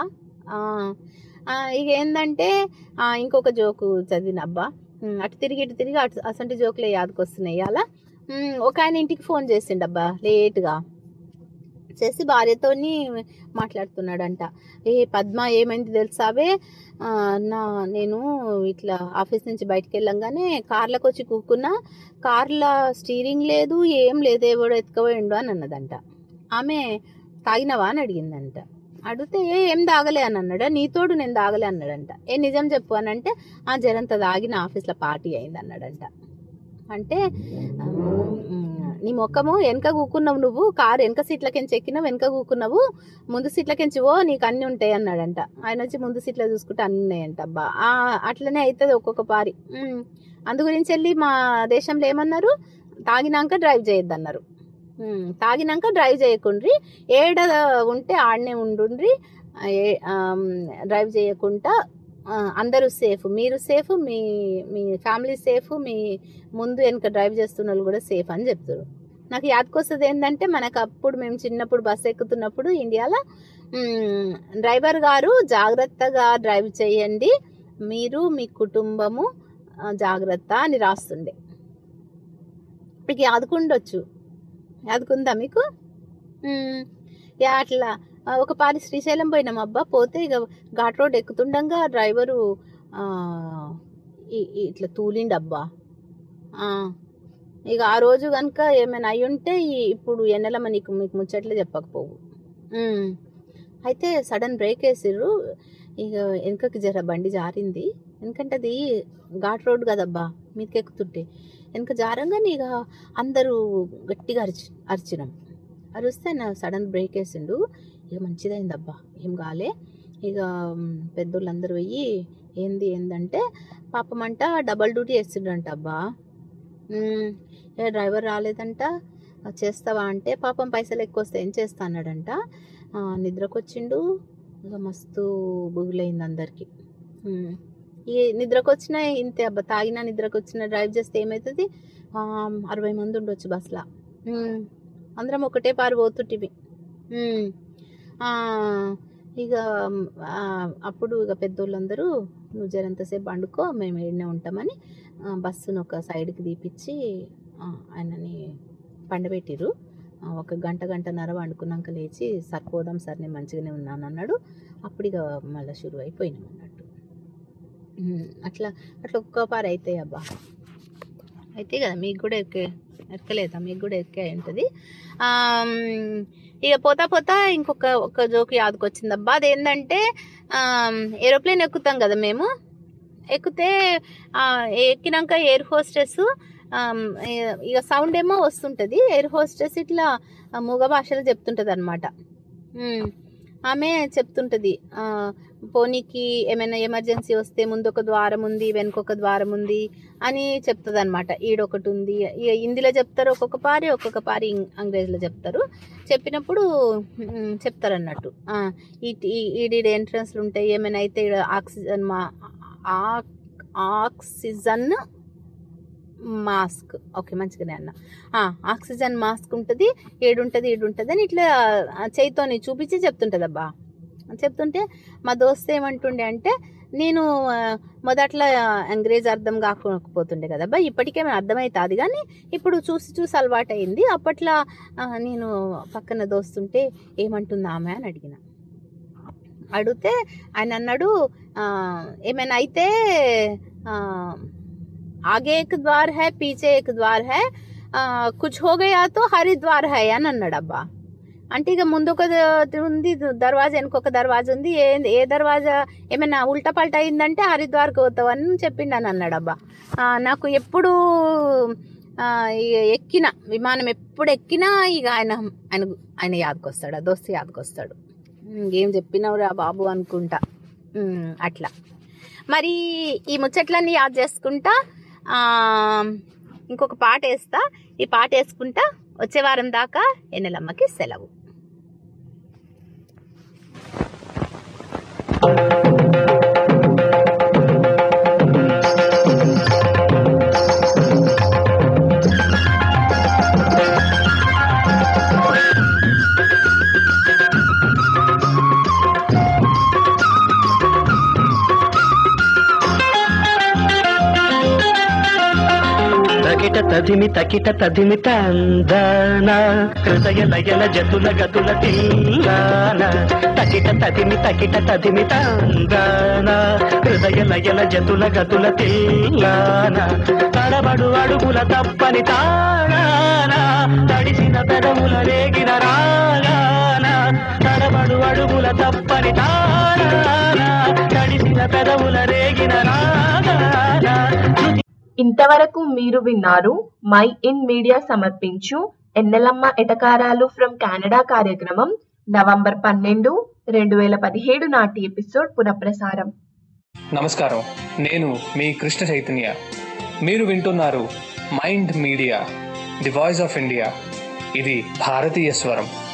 ఆ, ఆ, ఇక ఏంటంటే ఆ, ఇంకొక జోకు చదివిన అబ్బా ఉమ్, అటు తిరిగి ఇటు తిరిగి అటు అసంటి జోకులే యాదకొస్తున్నాయి అలా ఒక ఆయన ఇంటికి ఫోన్ చేసిండబ్బా లేట్గా చేసి భార్యతోని మాట్లాడుతున్నాడంట ఏ పద్మ ఏమైంది తెలుసావే ఆ, నా నేను ఇట్లా ఆఫీస్ నుంచి బయటికి వెళ్ళంగానే కార్లకు వచ్చి కూకున్నా కార్ల స్టీరింగ్ లేదు ఏం లేదు ఎవడో ఎత్తుకపోయిండు అని అన్నదంట ఆమె తాగినవా అని అడిగిందంట అడిగితే ఏ ఏం తాగలే అని అన్నాడు నీతోడు నేను తాగలే అన్నాడంట ఏ నిజం చెప్పు అని అంటే ఆ జరంత తాగిన ఆఫీస్లో పార్టీ అయింది అన్నాడంట అంటే ఉమ్, నీ ముఖము వెనక కూకున్నావు నువ్వు కారు వెనక సీట్లకెంచి ఎక్కినావు వెనక కూకున్నావు ముందు సీట్లకెంచి ఓ నీకు అన్ని ఉంటాయి అన్నాడంట ఆయన వచ్చి ముందు సీట్లో చూసుకుంటే అన్ని ఉన్నాయంట అబ్బా ఆ, అట్లనే అవుతుంది ఒక్కొక్క పారి ఉమ్, అందు గురించి వెళ్ళి మా దేశంలో ఏమన్నారు తాగినాక డ్రైవ్ చేయొద్దు అన్నారు ఉమ్, తాగినాక డ్రైవ్ చేయకుండ్రి ఏడ ఉంటే ఆడనే ఉండుండ్రి ఏ- ఆమ్, డ్రైవ్ చేయకుండా ఆ, అందరూ సేఫ్ మీరు సేఫ్ మీ మీ ఫ్యామిలీ సేఫ్ మీ ముందు వెనక డ్రైవ్ చేస్తున్న వాళ్ళు కూడా సేఫ్ అని చెప్తారు నాకు యాదకొస్తుంది ఏంటంటే మనకు అప్పుడు మేము చిన్నప్పుడు బస్సు ఎక్కుతున్నప్పుడు ఇండియాలో మ్, డ్రైవర్ గారు జాగ్రత్తగా డ్రైవ్ చేయండి మీరు మీ కుటుంబము ఆ, జాగ్రత్త అని రాస్తుండే మీకు యాదుకుండొచ్చు యాదుకుందా మీకు మ్, యా అట్లా ఆ, ఒక పారి శ్రీశైలం పోయినాం అబ్బా పోతే ఇక ఘాట్ రోడ్ ఎక్కుతుండగా డ్రైవరు ఆ, ఈ- ఈ ఇట్లా తూలిండబ్బా ఆ, ఇక ఆ రోజు కనుక ఏమైనా అయి ఉంటే ఈ- ఇప్పుడు ఎన్నెలమ్మ నీకు మీకు ముచ్చట్లు చెప్పకపోవు ఉమ్. అయితే సడన్ బ్రేక్ వేసిర్రు ఇక వెనకకి జర బండి జారింది ఎందుకంటే అది ఘాట్ రోడ్ కదబ్బా మీదకి ఎక్కుతుంటే వెనక జారంగానే ఇక అందరూ గట్టిగా అరిచి అరిచినాం అరిస్తే నా సడన్ బ్రేక్ వేసిండు ఇక మంచిదైందబ్బా ఏం కాలే ఇక మ్, పెద్దోళ్ళందరూ పోయి ఏంది ఏందంటే పాపం అంట డబల్ డ్యూటీ వేసిండ్రంట అబ్బా మ్, ఏ డ్రైవర్ రాలేదంట ఆ, చేస్తావా అంటే పాపం పైసలు ఎక్కువ వస్తే ఏం చేస్తా అన్నాడంట ఆ, నిద్రకొచ్చిండు ఇక మస్తు బుగులైంది అందరికి మ్, ఈ నిద్రకొచ్చిన ఇంతే అబ్బా తాగినా నిద్రకొచ్చిన డ్రైవ్ చేస్తే ఏమవుతుంది ఆ, అరవై మంది ఉండొచ్చు బస్లో మ్, అందరం ఒకటే పారి పోతుంటివి మ్, ఆ, ఇక ఆ, అప్పుడు ఇక పెద్దోళ్ళందరూ నువ్వు జరంతసేపు పండుకో మేము ఏడనే ఉంటామని ఆ, బస్సును ఒక సైడ్కి తీపిచ్చి ఆ, ఆయనని పండబెట్టిర్రు ఆ, ఒక గంట గంటన్నర వండుకున్నాక లేచి సార్ పోదాం సార్ నేను మంచిగానే ఉన్నాను అన్నాడు అప్పుడు ఇక మళ్ళీ షురు అయిపోయినాం అన్నట్టు ఉమ్, అట్లా అట్లా ఒక్క పారు అవుతాయి అబ్బా అయితే కదా మీకు కూడా ఎక్కే ఎక్కలేదా మీకు కూడా ఎక్కే ఉంటుంది ఆమ్, ఇక పోతా పోతా ఇంకొక ఒక జోక్ యాదకొచ్చింది అబ్బా అదేంటంటే ఏరోప్లేన్ ఎక్కుతాం కదా మేము ఎక్కితే ఆ, ఎక్కినాక ఎయిర్ హోస్టెస్ ఇక సౌండ్ ఏమో వస్తుంటుంది ఎయిర్ హోస్టెస్ ఇట్లా ఆ, మూగ భాషలో చెప్తుంటుంది అనమాట ఆమె చెప్తుంటుంది ఆ, పోనీకి ఏమైనా ఎమర్జెన్సీ వస్తే ముందు ఒక ద్వారం ఉంది వెనుక ఒక ద్వారం ఉంది అని చెప్తుంది అనమాట ఈడొకటి ఉంది ఇక హిందీలో చెప్తారు ఒక్కొక్క పారి ఒక్కొక్క పారి ఇం- అంగ్రేజీలో చెప్తారు చెప్పినప్పుడు మ్, చెప్తారు అన్నట్టు ఆ, ఈ ఈ- ఈడ ఎంట్రన్స్లు ఉంటాయి ఏమైనా అయితే ఈడ ఆక్సిజన్ మా ఆ- ఆక్సిజన్ మాస్క్ ఓకే మంచిగానే అన్న ఆ, ఆక్సిజన్ మాస్క్ ఉంటుంది ఏడుంటుంది ఈడుంటుంది అని ఇట్లా ఆ, చేయితోని చూపించి చెప్తుంటుంది అబ్బా చెప్తుంటే మా దోస్త్ ఏమంటుండే అంటే నేను ఆ, మొదట్లో అంగ్రేజ్ అర్థం కాకపోతుండే కదబ్బా ఇప్పటికే అర్థమవుతుంది కానీ ఇప్పుడు చూసి చూసి అలవాటు అయింది అప్పట్లో ఆ, నేను పక్కన దోస్తుంటే ఏమంటుంది ఆమె అని అడిగిన అడిగితే ఆయన అన్నాడు ఆ, ఏమైనా అయితే ఆ, ఆగే ఏక్ ద్వార్ హై పీచే ఏక్ ద్వార్ హై ఆ, కుచ్ హో గయా తో హరిద్వార్ హై అని అన్నాడు అబ్బా అంటే ఇక ముందు ఒక ద- ఉంది దర్వాజా వెనుకొక దర్వాజా ఉంది ఏ ఏ దర్వాజా ఏమైనా ఉల్టా పల్టా అయిందంటే హరిద్వార్కి పోతావు అని చెప్పిండు అని అన్నాడు అబ్బా ఆ, నాకు ఎప్పుడు ఆ, ఇక ఎక్కిన విమానం ఎప్పుడు ఎక్కినా ఇక ఆయన ఆయన ఆయన యాదకొస్తాడు ఆ దోస్తు యాదకొస్తాడు ఇంకేం చెప్పినవురా బాబు అనుకుంటా ఉమ్, అట్లా మరి ఈ ముచ్చట్లన్నీ యాద్ చేసుకుంటా ఆ, ఇంకొక పాట వేస్తా ఈ పాట వేసుకుంటా వచ్చే వారం దాకా ఎన్నెలమ్మకి సెలవు Thank you. తదిమి తకిట తదిమి తందన హృదయ లయల జతుల గతుల తిల్లాన తకిట తదిమి తకిట తదిమి తందన హృదయ లయల జతుల గతుల తిల్లాన తడబడు అడుగుల తప్పని తాళాన తడిసిన పెదవుల రేగిన రాగాన తడబడు అడుగుల తప్పని తాళాన తడిసిన పెదవుల రేగిన రాగాన ఇంతవరకు మీరు విన్నారు మై ఇన్ మీడియా సమర్పించు ఎన్నెలమ్మ ఎటకారాలు ఫ్రమ్ కెనడా కార్యక్రమం నవంబర్ పన్నెండు రెండు వేల పదిహేడు నాటి ఎపిసోడ్ పునఃప్రసారం నమస్కారం నేను మీ కృష్ణ చైతన్య మీరు వింటున్నారు mind media the voice of India ఇది భారతీయ స్వరం